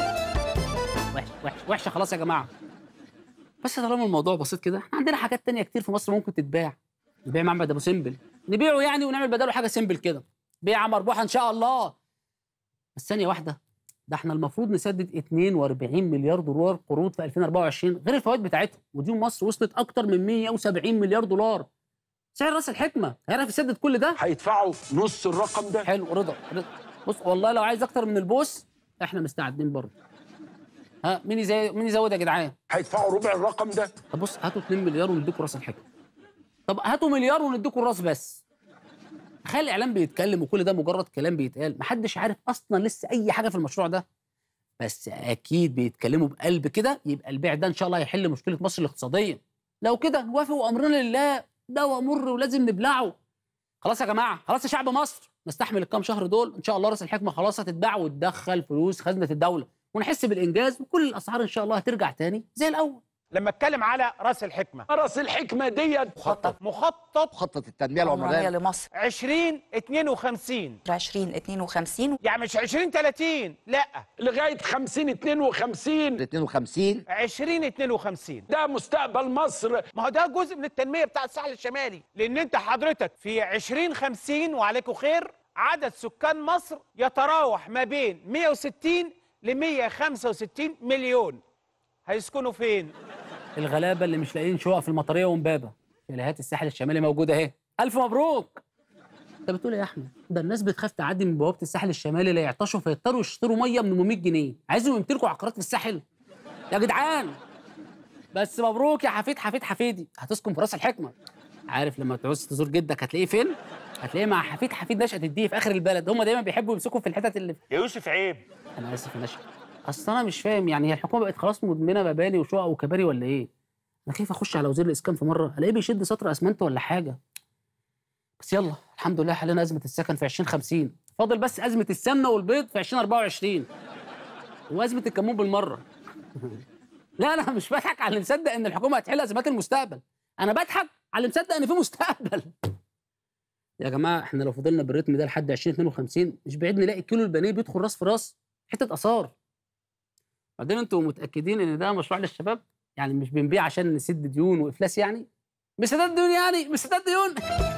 وحشه وحشه وحشه خلاص يا جماعه بس طالما الموضوع بسيط كده احنا عندنا حاجات تانية كتير في مصر ممكن تتباع نبيع معبد ابو سمبل نبيعه يعني ونعمل بداله حاجه سمبل كده بيعه مربوحه ان شاء الله بس ثانيه واحده ده احنا المفروض نسدد 42 مليار دولار قروض في 2024 غير الفوائد بتاعتهم وديون مصر وصلت اكتر من 170 مليار دولار سعر راس الحكمه هيعرف يسدد كل ده هيدفعوا نص الرقم ده حلو رضا رضا. بص والله لو عايز اكتر من البوس احنا مستعدين برضه ها مين يزود مين يزود يا جدعان هيدفعوا ربع الرقم ده طب بص هاتوا 2 مليار ونديكوا راس الحكمه طب هاتوا مليار ونديكوا الراس بس تخيل الاعلام بيتكلم وكل ده مجرد كلام بيتقال محدش عارف اصلا لسه اي حاجه في المشروع ده بس اكيد بيتكلموا بقلب كده يبقى البيع ده ان شاء الله هيحل مشكله مصر الاقتصاديه لو كده نوافق وامرنا لله ده مر ولازم نبلعه خلاص يا جماعه خلاص يا شعب مصر نستحمل الكام شهر دول ان شاء الله راس الحكمه خلاص هتتباع وتدخل فلوس خزنه الدوله ونحس بالانجاز وكل الاسعار ان شاء الله هترجع تاني زي الاول لما اتكلم على راس الحكمه راس الحكمه ديت مخطط مخطط مخطط التنميه العمرانيه لمصر 2052 2052 يعني مش 2030 لا لغايه 50 52 52 2052 ده مستقبل مصر ما هو ده جزء من التنميه بتاع الساحل الشمالي لان انت حضرتك في 2050 وعليكم خير عدد سكان مصر يتراوح ما بين 160 ل 165 مليون هيسكنوا فين؟ الغلابه اللي مش لاقيين شقق في المطريه ومبابه شاليهات الساحل الشمالي موجوده اهي الف مبروك انت بتقول ايه يا احمد ده الناس بتخاف تعدي من بوابه الساحل الشمالي لا يعطشوا فيضطروا يشتروا ميه من 100 جنيه عايزهم يمتلكوا عقارات في الساحل يا جدعان بس مبروك يا حفيد حفيد حفيدي هتسكن في راس الحكمه عارف لما تعوز تزور جدك هتلاقيه فين هتلاقيه مع حفيد حفيد نشأة الديه في اخر البلد هم دايما بيحبوا يمسكوا في الحتت اللي يا يوسف عيب انا اسف يا نشأة اصل انا مش فاهم يعني هي الحكومه بقت خلاص مدمنه مباني وشقق وكباري ولا ايه انا خايف اخش على وزير الاسكان في مره الاقيه بيشد سطر اسمنت ولا حاجه بس يلا الحمد لله حلينا ازمه السكن في 2050 فاضل بس ازمه السمنه والبيض في 2024 وازمه الكمون بالمره لا انا مش بضحك على اللي مصدق ان الحكومه هتحل ازمات المستقبل انا بضحك على اللي مصدق ان في مستقبل يا جماعه احنا لو فضلنا بالريتم ده لحد 2052 مش بعيد نلاقي كيلو البانيه بيدخل راس في راس حته اثار بعدين انتوا متاكدين ان ده مشروع للشباب يعني مش بنبيع عشان نسد ديون وافلاس يعني مش سداد ديون يعني مش سداد ديون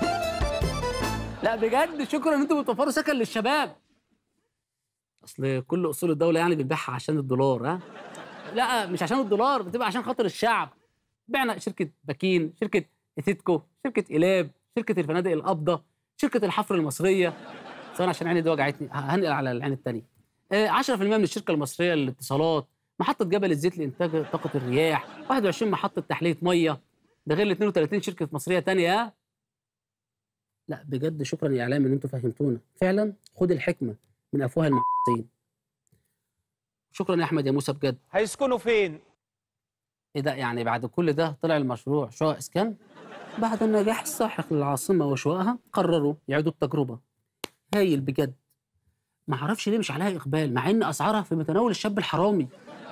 لا بجد شكرا ان انتوا بتوفروا سكن للشباب اصل كل اصول الدوله يعني بنبيعها عشان الدولار ها لا مش عشان الدولار بتبقى عشان خاطر الشعب بعنا شركه باكين شركه اتيتكو شركه ايلاب شركه الفنادق القابضه شركه الحفر المصريه ثواني عشان عيني دي وجعتني هنقل على العين الثانيه 10% من الشركه المصريه للاتصالات محطه جبل الزيت لانتاج طاقه الرياح 21 محطه تحليه ميه ده غير ال 32 شركه مصريه تانية ها لا بجد شكرا يا اعلام ان انتوا فهمتونا فعلا خد الحكمه من افواه المحسين شكرا يا احمد يا موسى بجد هيسكنوا فين؟ ايه ده يعني بعد كل ده طلع المشروع شقق اسكان بعد النجاح الساحق للعاصمه وشققها قرروا يعيدوا التجربه هايل بجد ما اعرفش ليه مش عليها اقبال مع ان اسعارها في متناول الشاب الحرامي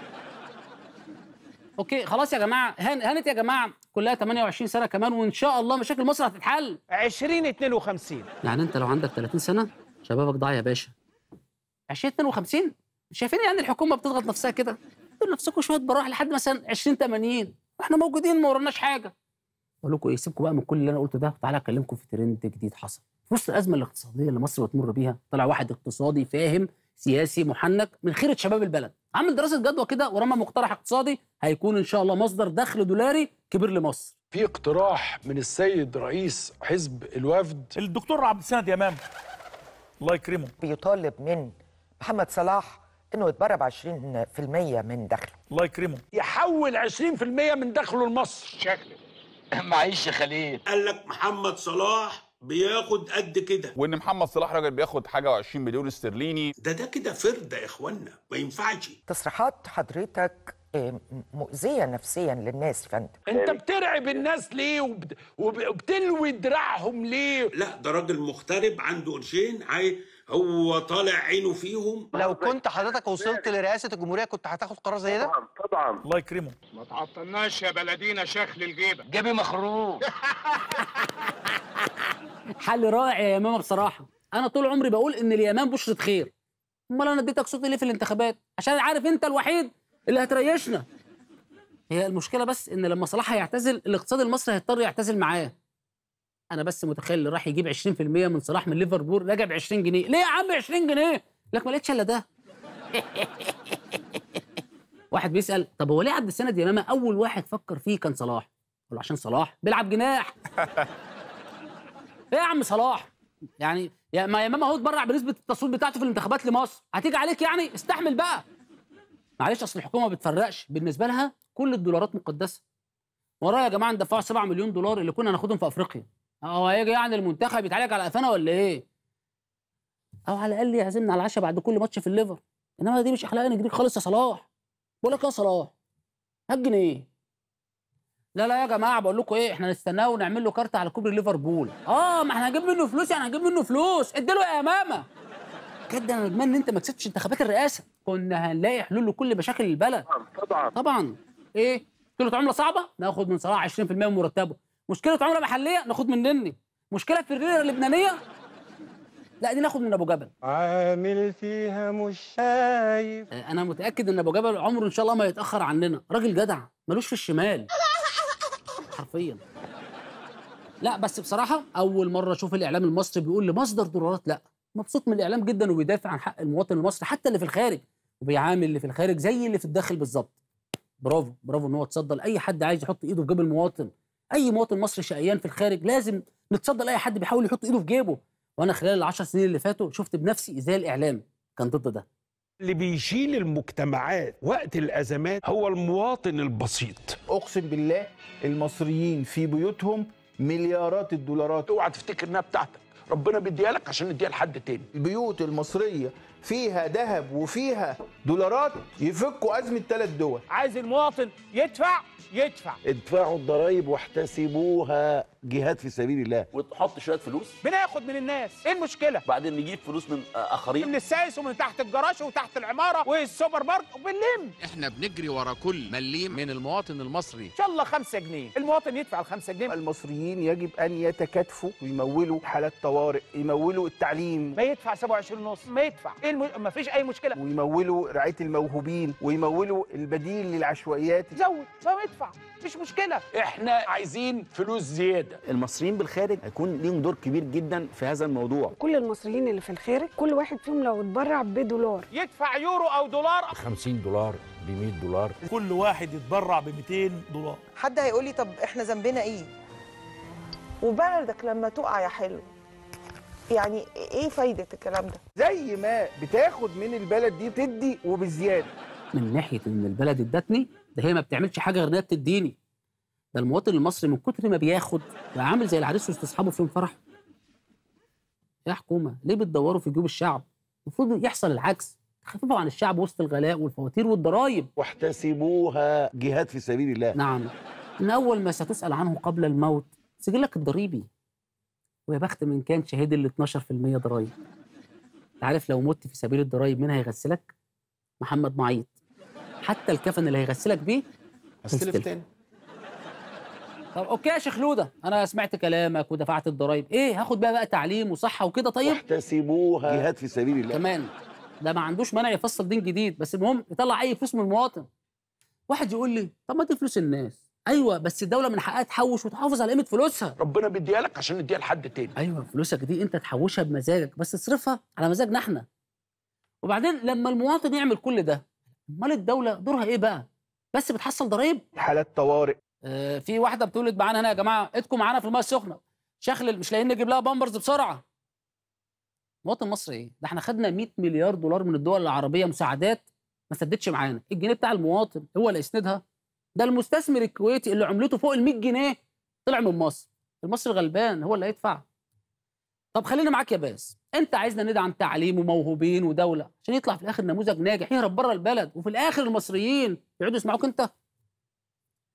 اوكي خلاص يا جماعه هان هانت يا جماعه كلها 28 سنه كمان وان شاء الله مشاكل مصر هتتحل 2052 يعني انت لو عندك 30 سنه شبابك ضاع يا باشا 2052 شايفين يعني الحكومه بتضغط نفسها كده دول نفسكم شويه براح لحد مثلا 2080 واحنا موجودين ما وراناش حاجه اقول لكم ايه سيبكم بقى من كل اللي انا قلته ده وتعالى اكلمكم في ترند جديد حصل في وسط الازمه الاقتصاديه اللي مصر بتمر بيها طلع واحد اقتصادي فاهم سياسي محنك من خيره شباب البلد عامل دراسه جدوى كده ورمى مقترح اقتصادي هيكون ان شاء الله مصدر دخل دولاري كبير لمصر في اقتراح من السيد رئيس حزب الوفد الدكتور عبد السند يمام الله يكرمه بيطالب من محمد صلاح انه يتبرع ب 20% من دخله الله يكرمه يحول 20% من دخله لمصر شكله معيش يا خليل قال لك محمد صلاح بياخد قد كده وان محمد صلاح راجل بياخد حاجه و20 مليون استرليني ده ده كده فرده يا اخوانا ما ينفعش تصريحات حضرتك آه، مؤذيه نفسيا للناس يا فندم انت بترعب الناس ليه وبت... وب- وبتلوي دراعهم ليه لا ده راجل مغترب عنده قرشين عاي... هو طالع عينه فيهم لو كنت حضرتك وصلت لرئاسه الجمهوريه كنت هتاخد قرار زي ده طبعا الله يكرمه ما تعطلناش يا بلدينا شكل الجيبه جيبي مخروق حل رائع يا يمامه بصراحه انا طول عمري بقول ان اليمام بشرة خير امال انا اديتك صوتي ليه في الانتخابات عشان عارف انت الوحيد اللي هتريشنا هي المشكله بس ان لما صلاح هيعتزل الاقتصاد المصري هيضطر يعتزل معاه انا بس متخيل اللي راح يجيب 20% من صلاح من ليفربول راجع ب 20 جنيه ليه يا عم 20 جنيه لك ما لقيتش الا ده واحد بيسال طب هو ليه عبد السند يمامه اول واحد فكر فيه كان صلاح قال له عشان صلاح بيلعب جناح ايه يا عم صلاح يعني يا ما يمامه اهو اتبرع بنسبه التصويت بتاعته في الانتخابات لمصر هتيجي عليك يعني استحمل بقى معلش اصل الحكومه ما بتفرقش بالنسبه لها كل الدولارات مقدسه ورايا يا جماعه ندفعوا 7 مليون دولار اللي كنا ناخدهم في افريقيا هو هيجي يعني المنتخب يتعالج على قفانا ولا ايه او على الاقل يعزمنا على العشاء بعد كل ماتش في الليفر انما دي مش اخلاق نجريك خالص يا صلاح بقول لك يا صلاح هات جنيه لا لا يا جماعه بقول لكم ايه احنا نستناه ونعمل له كارت على كوبري ليفربول اه ما احنا هنجيب منه فلوس يعني هنجيب منه فلوس اديله يا ماما بجد انا ندمان ان انت ما كسبتش انتخابات الرئاسه كنا هنلاقي حلول لكل مشاكل البلد طبعا طبعا ايه مشكله عمله صعبه ناخد من صلاح 20% من مرتبه مشكله عمله محليه ناخد من نني مشكله في الريره اللبنانيه لا دي ناخد من ابو جبل عامل فيها مش شايف آه، انا متاكد ان ابو جبل عمره ان شاء الله ما يتاخر عننا راجل جدع ملوش في الشمال حرفيا لا بس بصراحه اول مره اشوف الاعلام المصري بيقول لمصدر دولارات لا مبسوط من الاعلام جدا وبيدافع عن حق المواطن المصري حتى اللي في الخارج وبيعامل اللي في الخارج زي اللي في الداخل بالظبط برافو برافو ان هو تصدى لاي حد عايز يحط ايده في جيب المواطن اي مواطن مصري شقيان في الخارج لازم نتصدى لاي حد بيحاول يحط ايده في جيبه وانا خلال العشر سنين اللي فاتوا شفت بنفسي ازاي الاعلام كان ضد ده اللي بيشيل المجتمعات وقت الازمات هو المواطن البسيط اقسم بالله المصريين في بيوتهم مليارات الدولارات اوعى تفتكر انها بتاعتك ربنا بيديها لك عشان يديها لحد تاني البيوت المصريه فيها ذهب وفيها دولارات يفكوا ازمه ثلاث دول عايز المواطن يدفع يدفع ادفعوا الضرايب واحتسبوها جهاد في سبيل الله وتحط شويه فلوس بناخد من الناس ايه المشكله بعدين نجيب فلوس من آه، اخرين من السايس ومن تحت الجراج وتحت العماره والسوبر ماركت وبنلم احنا بنجري ورا كل مليم من المواطن المصري ان شاء الله 5 جنيه المواطن يدفع ال 5 جنيه المصريين يجب ان يتكاتفوا ويمولوا حالات طوارئ يمولوا التعليم ما يدفع 27 ونص ما يدفع ايه الم... ما فيش اي مشكله ويمولوا رعايه الموهوبين ويمولوا البديل للعشوائيات زود ما يدفع مش مشكله احنا عايزين فلوس زياده المصريين بالخارج هيكون ليهم دور كبير جدا في هذا الموضوع كل المصريين اللي في الخارج كل واحد فيهم لو اتبرع بدولار يدفع يورو او دولار 50 دولار ب 100 دولار كل واحد يتبرع ب 200 دولار حد هيقول لي طب احنا ذنبنا ايه وبلدك لما تقع يا حلو يعني ايه فايده الكلام ده زي ما بتاخد من البلد دي تدي وبزياده من ناحيه ان البلد ادتني ده هي ما بتعملش حاجه غير انها بتديني ده المواطن المصري من كتر ما بياخد بقى عامل زي العريس وسط اصحابه في يوم فرح يا حكومه ليه بتدوروا في جيوب الشعب المفروض يحصل العكس تخففوا عن الشعب وسط الغلاء والفواتير والضرائب واحتسبوها جهاد في سبيل الله نعم ان اول ما ستسال عنه قبل الموت سجلك الضريبي ويا بخت من كان شهيد ال 12% ضرايب انت عارف لو مت في سبيل الضرايب مين هيغسلك محمد معيط حتى الكفن اللي هيغسلك بيه هستلف هيستلف. تاني طب اوكي يا شيخ لوده انا سمعت كلامك ودفعت الضرايب ايه هاخد بقى بقى تعليم وصحه وكده طيب واحتسبوها جهاد في سبيل الله كمان ده ما عندوش مانع يفصل دين جديد بس المهم يطلع اي فلوس من المواطن واحد يقول لي طب ما دي فلوس الناس ايوه بس الدوله من حقها تحوش وتحافظ على قيمه فلوسها ربنا بيديها لك عشان يديها لحد تاني ايوه فلوسك دي انت تحوشها بمزاجك بس تصرفها على مزاجنا احنا وبعدين لما المواطن يعمل كل ده امال الدوله دورها ايه بقى بس بتحصل ضرايب حالات طوارئ آه في واحده بتولد معانا هنا يا جماعه ادكم معانا في الميه السخنه شخلل مش لاقيين نجيب لها بامبرز بسرعه مواطن مصري ايه ده احنا خدنا 100 مليار دولار من الدول العربيه مساعدات ما سددش معانا الجنيه بتاع المواطن هو اللي يسندها ده المستثمر الكويتي اللي عملته فوق ال 100 جنيه طلع من مصر المصري غلبان هو اللي هيدفع طب خلينا معاك يا باس انت عايزنا ندعم تعليم وموهوبين ودوله عشان يطلع في الاخر نموذج ناجح يهرب بره البلد وفي الاخر المصريين يقعدوا يسمعوك انت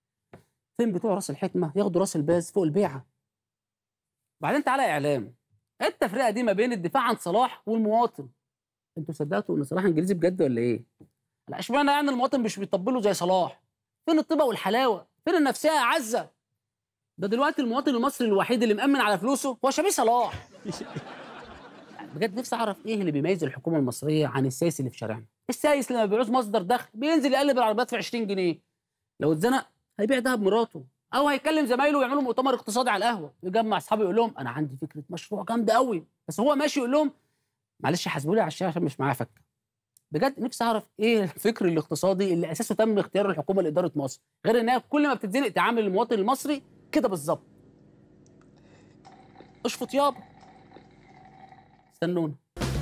فين بتوع راس الحكمه ياخدوا راس الباز فوق البيعه بعدين تعالى يا اعلام ايه التفرقه دي ما بين الدفاع عن صلاح والمواطن انتوا صدقتوا ان صلاح انجليزي بجد ولا ايه لا اشمعنى يعني المواطن مش بيطبله زي صلاح فين الطيبه والحلاوه فين النفسيه يا عزه ده دلوقتي المواطن المصري الوحيد اللي مأمن على فلوسه هو شبيه صلاح بجد نفسي اعرف ايه اللي بيميز الحكومه المصريه عن السايس اللي في شارعنا السايس لما بيعوز مصدر دخل بينزل يقلب العربيات في 20 جنيه لو اتزنق هيبيع دهب مراته او هيكلم زمايله ويعملوا مؤتمر اقتصادي على القهوه يجمع اصحابه يقول لهم انا عندي فكره مشروع جامده قوي بس هو ماشي يقول لهم معلش حاسبوا لي على الشارع عشان مش معايا فكه بجد نفسي اعرف ايه الفكر الاقتصادي اللي اساسه تم اختيار الحكومه لاداره مصر غير انها كل ما بتتزنق تعامل المواطن المصري كده بالظبط اشفط يابا استنونا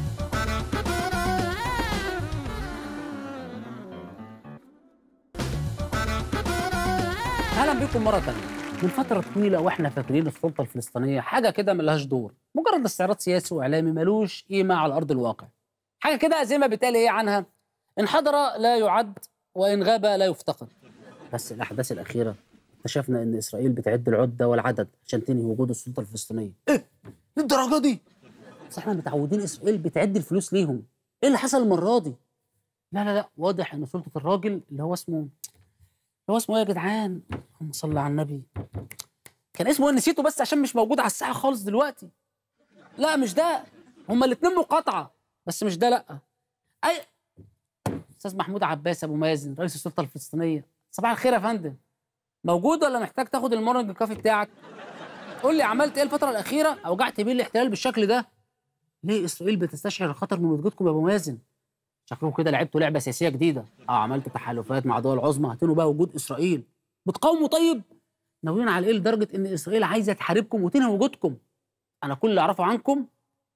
اهلا بكم مره ثانيه من فتره طويله واحنا فاكرين السلطه الفلسطينيه حاجه كده ملهاش دور مجرد استعراض سياسي واعلامي ملوش قيمه على ارض الواقع حاجه كده زي ما بيتقال ايه عنها ان حضر لا يعد وان غاب لا يفتقد بس الاحداث الاخيره اكتشفنا ان اسرائيل بتعد العده والعدد عشان تنهي وجود السلطه الفلسطينيه ايه للدرجه دي بس احنا متعودين اسرائيل بتعد الفلوس ليهم ايه اللي حصل المره دي لا لا لا واضح ان سلطه الراجل اللي هو اسمه اللي هو اسمه ايه يا جدعان اللهم صل على النبي كان اسمه ايه نسيته بس عشان مش موجود على الساحه خالص دلوقتي لا مش ده هما الاثنين مقاطعه بس مش ده لا اي استاذ محمود عباس ابو مازن رئيس السلطه الفلسطينيه صباح الخير يا فندم موجود ولا محتاج تاخد المرنج الكافي بتاعك قول لي عملت ايه الفتره الاخيره اوجعت بيه الاحتلال بالشكل ده ليه اسرائيل بتستشعر الخطر من وجودكم يا ابو مازن شكلكم كده لعبتوا لعبه سياسيه جديده اه عملتوا تحالفات مع دول عظمى هتنوا بقى وجود اسرائيل بتقاوموا طيب ناويين على ايه لدرجه ان اسرائيل عايزه تحاربكم وتنهي وجودكم انا كل اللي اعرفه عنكم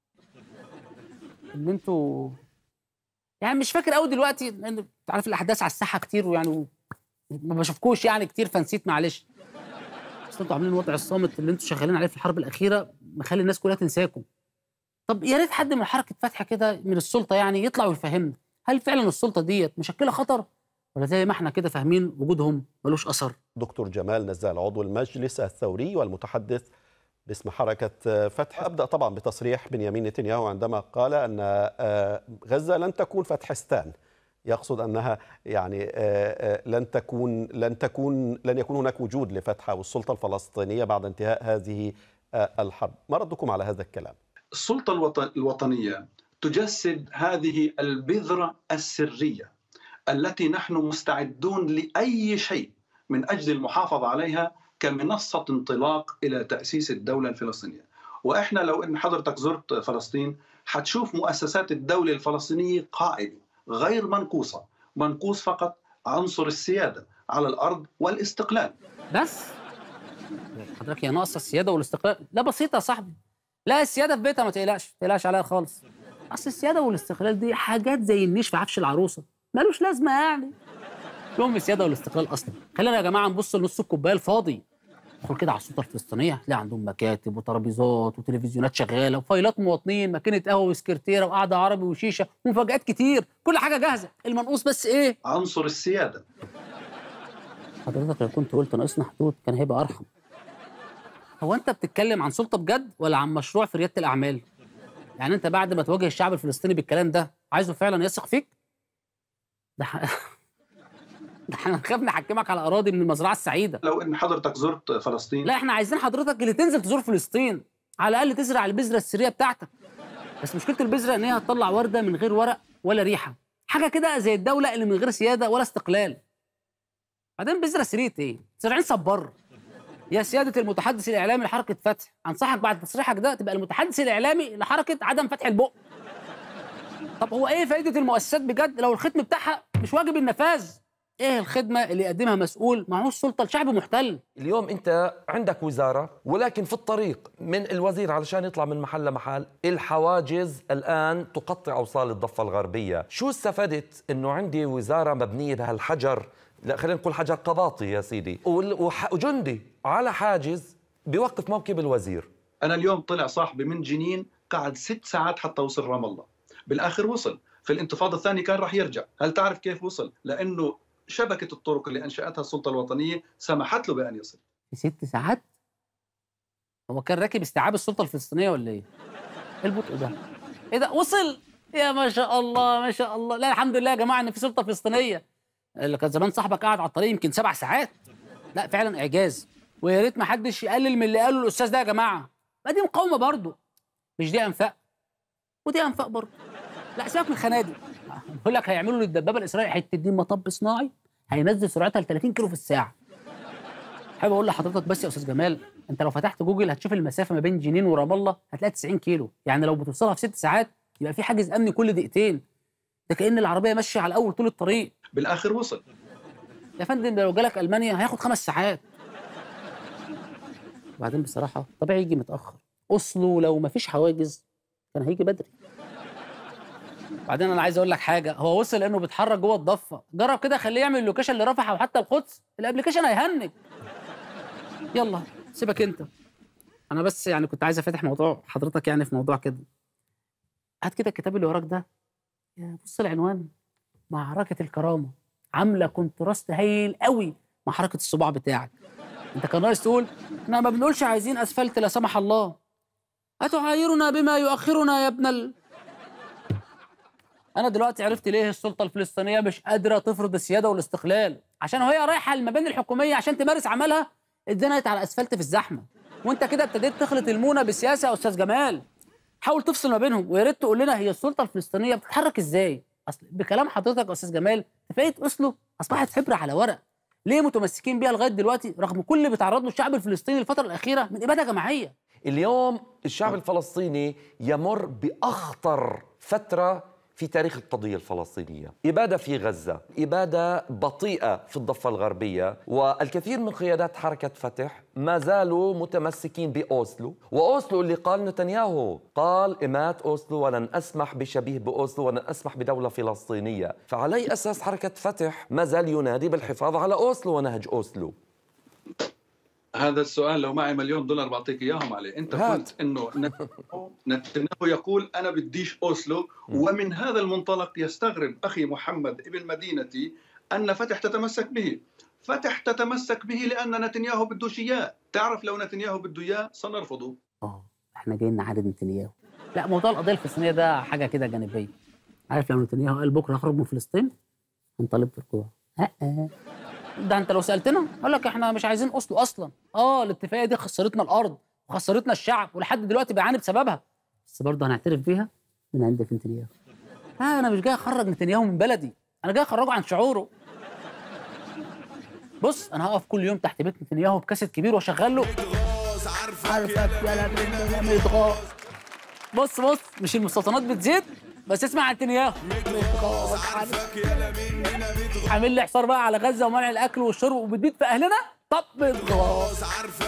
ان انتوا يعني مش فاكر قوي دلوقتي لان انت عارف الاحداث على الساحه كتير ويعني ما بشوفكوش يعني كتير فنسيت معلش بس انتوا عاملين وضع الصامت اللي انتوا شغالين عليه في الحرب الاخيره مخلي الناس كلها تنساكم طب يا ريت حد من حركه فتح كده من السلطه يعني يطلع ويفهمنا هل فعلا السلطه ديت مشكله خطر ولا زي ما احنا كده فاهمين وجودهم ملوش اثر دكتور جمال نزال عضو المجلس الثوري والمتحدث باسم حركة فتح أبدأ طبعا بتصريح بنيامين نتنياهو عندما قال أن آه، غزة لن تكون فتحستان يقصد أنها يعني آه، آه، لن تكون لن تكون لن يكون هناك وجود لفتح والسلطة الفلسطينية بعد انتهاء هذه آه، الحرب ما ردكم على هذا الكلام؟ السلطة الوطن الوطنية تجسد هذه البذرة السرية التي نحن مستعدون لأي شيء من أجل المحافظة عليها كمنصة انطلاق إلى تأسيس الدولة الفلسطينية وإحنا لو إن حضرتك زرت فلسطين حتشوف مؤسسات الدولة الفلسطينية قائمة غير منقوصة منقوص فقط عنصر السيادة على الأرض والاستقلال بس حضرتك هي ناقصه السياده والاستقلال لا بسيطه يا صاحبي لا السياده في بيتها ما تقلقش ما تقلقش عليها خالص اصل السياده والاستقلال دي حاجات زي النيش في عفش العروسه ملوش لازمه يعني يوم السياده والاستقلال اصلا خلينا يا جماعه نبص لنص الكوبايه الفاضي ادخل كده على السلطه الفلسطينيه هتلاقي عندهم مكاتب وترابيزات وتلفزيونات شغاله وفايلات مواطنين ماكينه قهوه وسكرتيره وقعده عربي وشيشه ومفاجات كتير كل حاجه جاهزه المنقوص بس ايه عنصر السيادة حضرتك لو كنت قلت ناقصنا حدود كان هيبقى ارحم هو انت بتتكلم عن سلطه بجد ولا عن مشروع في رياده الاعمال يعني انت بعد ما تواجه الشعب الفلسطيني بالكلام ده عايزه فعلا يثق فيك ده ح... ده احنا نخاف نحكمك على اراضي من المزرعه السعيده لو إن حضرتك زرت فلسطين لا احنا عايزين حضرتك اللي تنزل تزور فلسطين على الاقل تزرع البذره السريه بتاعتك بس مشكله البذره ان هي هتطلع ورده من غير ورق ولا ريحه حاجه كده زي الدوله اللي من غير سياده ولا استقلال بعدين بذره سريه ايه زارعين صبار يا سياده المتحدث الاعلامي لحركه فتح انصحك بعد تصريحك ده تبقى المتحدث الاعلامي لحركه عدم فتح البق طب هو ايه فائده المؤسسات بجد لو الختم بتاعها مش واجب النفاذ ايه الخدمه اللي يقدمها مسؤول معهوش سلطه لشعب محتل اليوم انت عندك وزاره ولكن في الطريق من الوزير علشان يطلع من محل لمحل الحواجز الان تقطع اوصال الضفه الغربيه شو استفدت انه عندي وزاره مبنيه بهالحجر لا خلينا نقول حجر قباطي يا سيدي وال- وح- وجندي على حاجز بيوقف موكب الوزير أنا اليوم طلع صاحبي من جنين قعد ست ساعات حتى وصل رام الله بالآخر وصل في الانتفاضة الثانية كان راح يرجع هل تعرف كيف وصل؟ لأنه شبكة الطرق اللي أنشأتها السلطة الوطنية سمحت له بأن يصل في ست ساعات هو كان راكب استيعاب السلطه الفلسطينيه ولا ايه ايه البطء ده ايه ده وصل يا ما شاء الله ما شاء الله لا الحمد لله يا جماعه ان في سلطه فلسطينيه اللي كان زمان صاحبك قاعد على الطريق يمكن سبع ساعات لا فعلا اعجاز ويا ريت ما حدش يقلل من اللي قاله الاستاذ ده يا جماعه ما دي مقاومه برضه مش دي انفاق ودي انفاق برضه لا سيبك من الخنادق بقول لك هيعملوا للدبابه الاسرائيليه حته دي مطب صناعي هينزل سرعتها ل 30 كيلو في الساعه حابب اقول لحضرتك بس يا استاذ جمال انت لو فتحت جوجل هتشوف المسافه ما بين جنين ورام الله هتلاقي 90 كيلو يعني لو بتوصلها في ست ساعات يبقى في حاجز امني كل دقيقتين ده كان العربيه ماشيه على اول طول الطريق بالاخر وصل يا فندم ده لو جالك المانيا هياخد خمس ساعات وبعدين بصراحه طبيعي يجي متاخر اصله لو ما فيش حواجز كان هيجي بدري بعدين انا عايز اقول لك حاجه هو وصل لانه بيتحرك جوه الضفه جرب كده خليه يعمل اللوكيشن لرفح او حتى القدس الابلكيشن هيهنج يلا سيبك انت انا بس يعني كنت عايز افتح موضوع حضرتك يعني في موضوع كده هات كده الكتاب اللي وراك ده يا بص العنوان معركه الكرامه عامله كونتراست هايل قوي مع حركه الصباع بتاعك انت كان ناقص تقول احنا ما بنقولش عايزين اسفلت لا سمح الله اتعايرنا بما يؤخرنا يا ابن ال... انا دلوقتي عرفت ليه السلطه الفلسطينيه مش قادره تفرض السياده والاستقلال عشان وهي رايحه المباني الحكوميه عشان تمارس عملها اتزنقت على اسفلت في الزحمه وانت كده ابتديت تخلط المونه بالسياسه يا استاذ جمال حاول تفصل ما بينهم ويا ريت تقول لنا هي السلطه الفلسطينيه بتتحرك ازاي اصل بكلام حضرتك يا استاذ جمال اتفاقيه اوسلو اصبحت حبر على ورق ليه متمسكين بيها لغايه دلوقتي رغم كل اللي بيتعرض له الشعب الفلسطيني الفتره الاخيره من اباده جماعيه اليوم الشعب الفلسطيني يمر بأخطر فترة في تاريخ القضية الفلسطينية إبادة في غزة إبادة بطيئة في الضفة الغربية والكثير من قيادات حركة فتح ما زالوا متمسكين بأوسلو وأوسلو اللي قال نتنياهو قال إمات أوسلو ولن أسمح بشبيه بأوسلو ولن أسمح بدولة فلسطينية فعلى أي أساس حركة فتح ما زال ينادي بالحفاظ على أوسلو ونهج أوسلو هذا السؤال لو معي مليون دولار بعطيك اياهم عليه انت هات. قلت انه نتنياهو- نتنياهو يقول انا بديش اوسلو ومن هذا المنطلق يستغرب اخي محمد ابن مدينتي ان فتح تتمسك به فتح تتمسك به لان نتنياهو بدوش اياه تعرف لو نتنياهو بده اياه سنرفضه احنا جايين نعاند نتنياهو لا موضوع القضيه الفلسطينيه ده حاجه كده جانبيه عارف لو نتنياهو قال بكره هخرج من فلسطين هنطالب بالرجوع لا ده انت لو سالتنا اقول لك احنا مش عايزين اوسلو اصلا اه الاتفاقيه دي خسرتنا الارض وخسرتنا الشعب ولحد دلوقتي بيعاني بسببها بس برضه هنعترف بيها من عندك نتنياهو لا انا مش جاي اخرج نتنياهو من بلدي انا جاي اخرجه عن شعوره بص انا هقف كل يوم تحت بيت نتنياهو بكاسيت كبير واشغل له عارفك يا لبنان متغاظ بص بص مش المستوطنات بتزيد بس اسمع نتنياهو متغاظ عامل لي حصار بقى على غزه ومنع الاكل والشرب وبتبيد في اهلنا طب متغاظ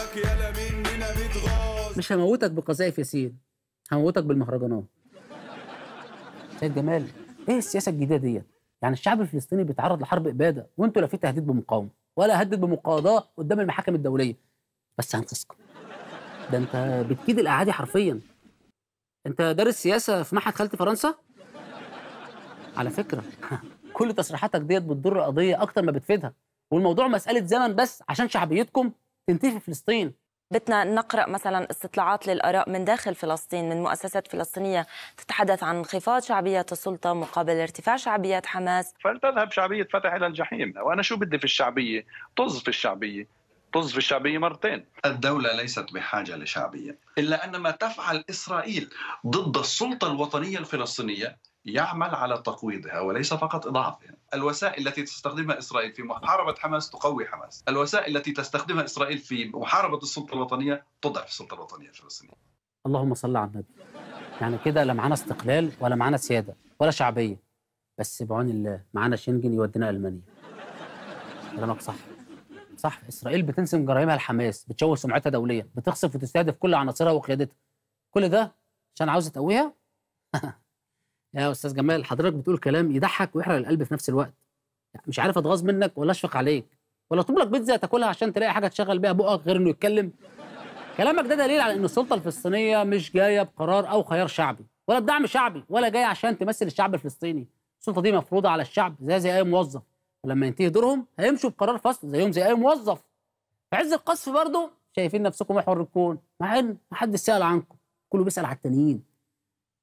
مش هموتك بقذائف ياسين هموتك بالمهرجانات سيد جمال ايه السياسه الجديده ديت يعني الشعب الفلسطيني بيتعرض لحرب اباده وانتوا لا في تهديد بمقاومه ولا هدد بمقاضاه قدام المحاكم الدوليه بس هنقذكم ده انت بتكيد الاعادي حرفيا انت دارس سياسه في معهد خالتي فرنسا على فكره كل تصريحاتك ديت بتضر القضيه اكتر ما بتفيدها والموضوع مساله زمن بس عشان شعبيتكم تنتهي في فلسطين بدنا نقرا مثلا استطلاعات للاراء من داخل فلسطين من مؤسسات فلسطينيه تتحدث عن انخفاض شعبيه السلطه مقابل ارتفاع شعبيه حماس فلتذهب شعبية فتح إلى الجحيم وأنا شو بدي في الشعبية طز في الشعبية طز في الشعبية مرتين الدولة ليست بحاجة لشعبية إلا أن ما تفعل إسرائيل ضد السلطة الوطنية الفلسطينية يعمل على تقويضها وليس فقط إضعافها الوسائل التي تستخدمها إسرائيل في محاربة حماس تقوي حماس الوسائل التي تستخدمها إسرائيل في محاربة السلطة الوطنية تضعف السلطة الوطنية الفلسطينية اللهم صل على النبي يعني كده لا معانا استقلال ولا معانا سياده ولا شعبيه بس بعون الله معانا شنجن يودينا المانيا كلامك صح صح اسرائيل بتنسم جرائمها لحماس بتشوه سمعتها دوليا بتخسف وتستهدف كل عناصرها وقيادتها كل ده عشان عاوزه تقويها يا استاذ جمال حضرتك بتقول كلام يضحك ويحرق القلب في نفس الوقت يعني مش عارف اتغاظ منك ولا اشفق عليك ولا اطلب لك بيتزا تاكلها عشان تلاقي حاجه تشغل بيها بقك غير انه يتكلم كلامك ده دليل على ان السلطه الفلسطينيه مش جايه بقرار او خيار شعبي ولا بدعم شعبي ولا جايه عشان تمثل الشعب الفلسطيني السلطه دي مفروضه على الشعب زي زي اي موظف ولما ينتهي دورهم هيمشوا بقرار فصل زيهم زي اي موظف في عز القصف برضه شايفين نفسكم محور الكون مع ان محدش سال عنكم كله بيسال على التانيين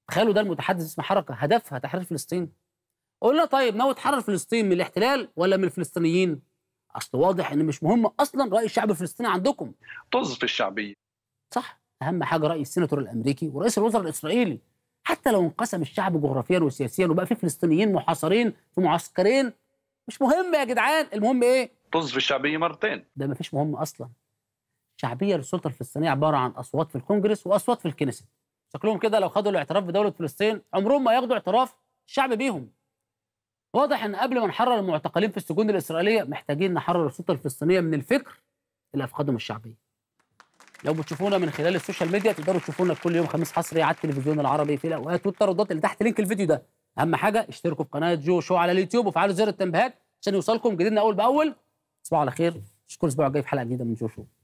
تخيلوا ده المتحدث اسم حركه هدفها تحرير فلسطين قلنا طيب ناوي تحرر فلسطين من الاحتلال ولا من الفلسطينيين اصل واضح ان مش مهم اصلا راي الشعب الفلسطيني عندكم طز في الشعبيه صح اهم حاجه راي السيناتور الامريكي ورئيس الوزراء الاسرائيلي حتى لو انقسم الشعب جغرافيا وسياسيا وبقى في فلسطينيين محاصرين في معسكرين مش مهم يا جدعان المهم ايه طز في الشعبيه مرتين ده مفيش مهم اصلا الشعبيه للسلطه الفلسطينيه عباره عن اصوات في الكونجرس واصوات في الكنيست شكلهم كده لو خدوا الاعتراف بدوله فلسطين عمرهم ما ياخدوا اعتراف الشعب بيهم واضح ان قبل ما نحرر المعتقلين في السجون الاسرائيليه محتاجين نحرر السلطه الفلسطينيه من الفكر اللي افقدهم الشعبيه لو بتشوفونا من خلال السوشيال ميديا تقدروا تشوفونا كل يوم خميس حصري على التلفزيون العربي في الاوقات والترددات اللي تحت لينك الفيديو ده اهم حاجه اشتركوا في قناه جو شو على اليوتيوب وفعلوا زر التنبيهات عشان يوصلكم جديدنا اول باول تصبحوا على خير اشوفكم الاسبوع الجاي في حلقه جديده من جو شو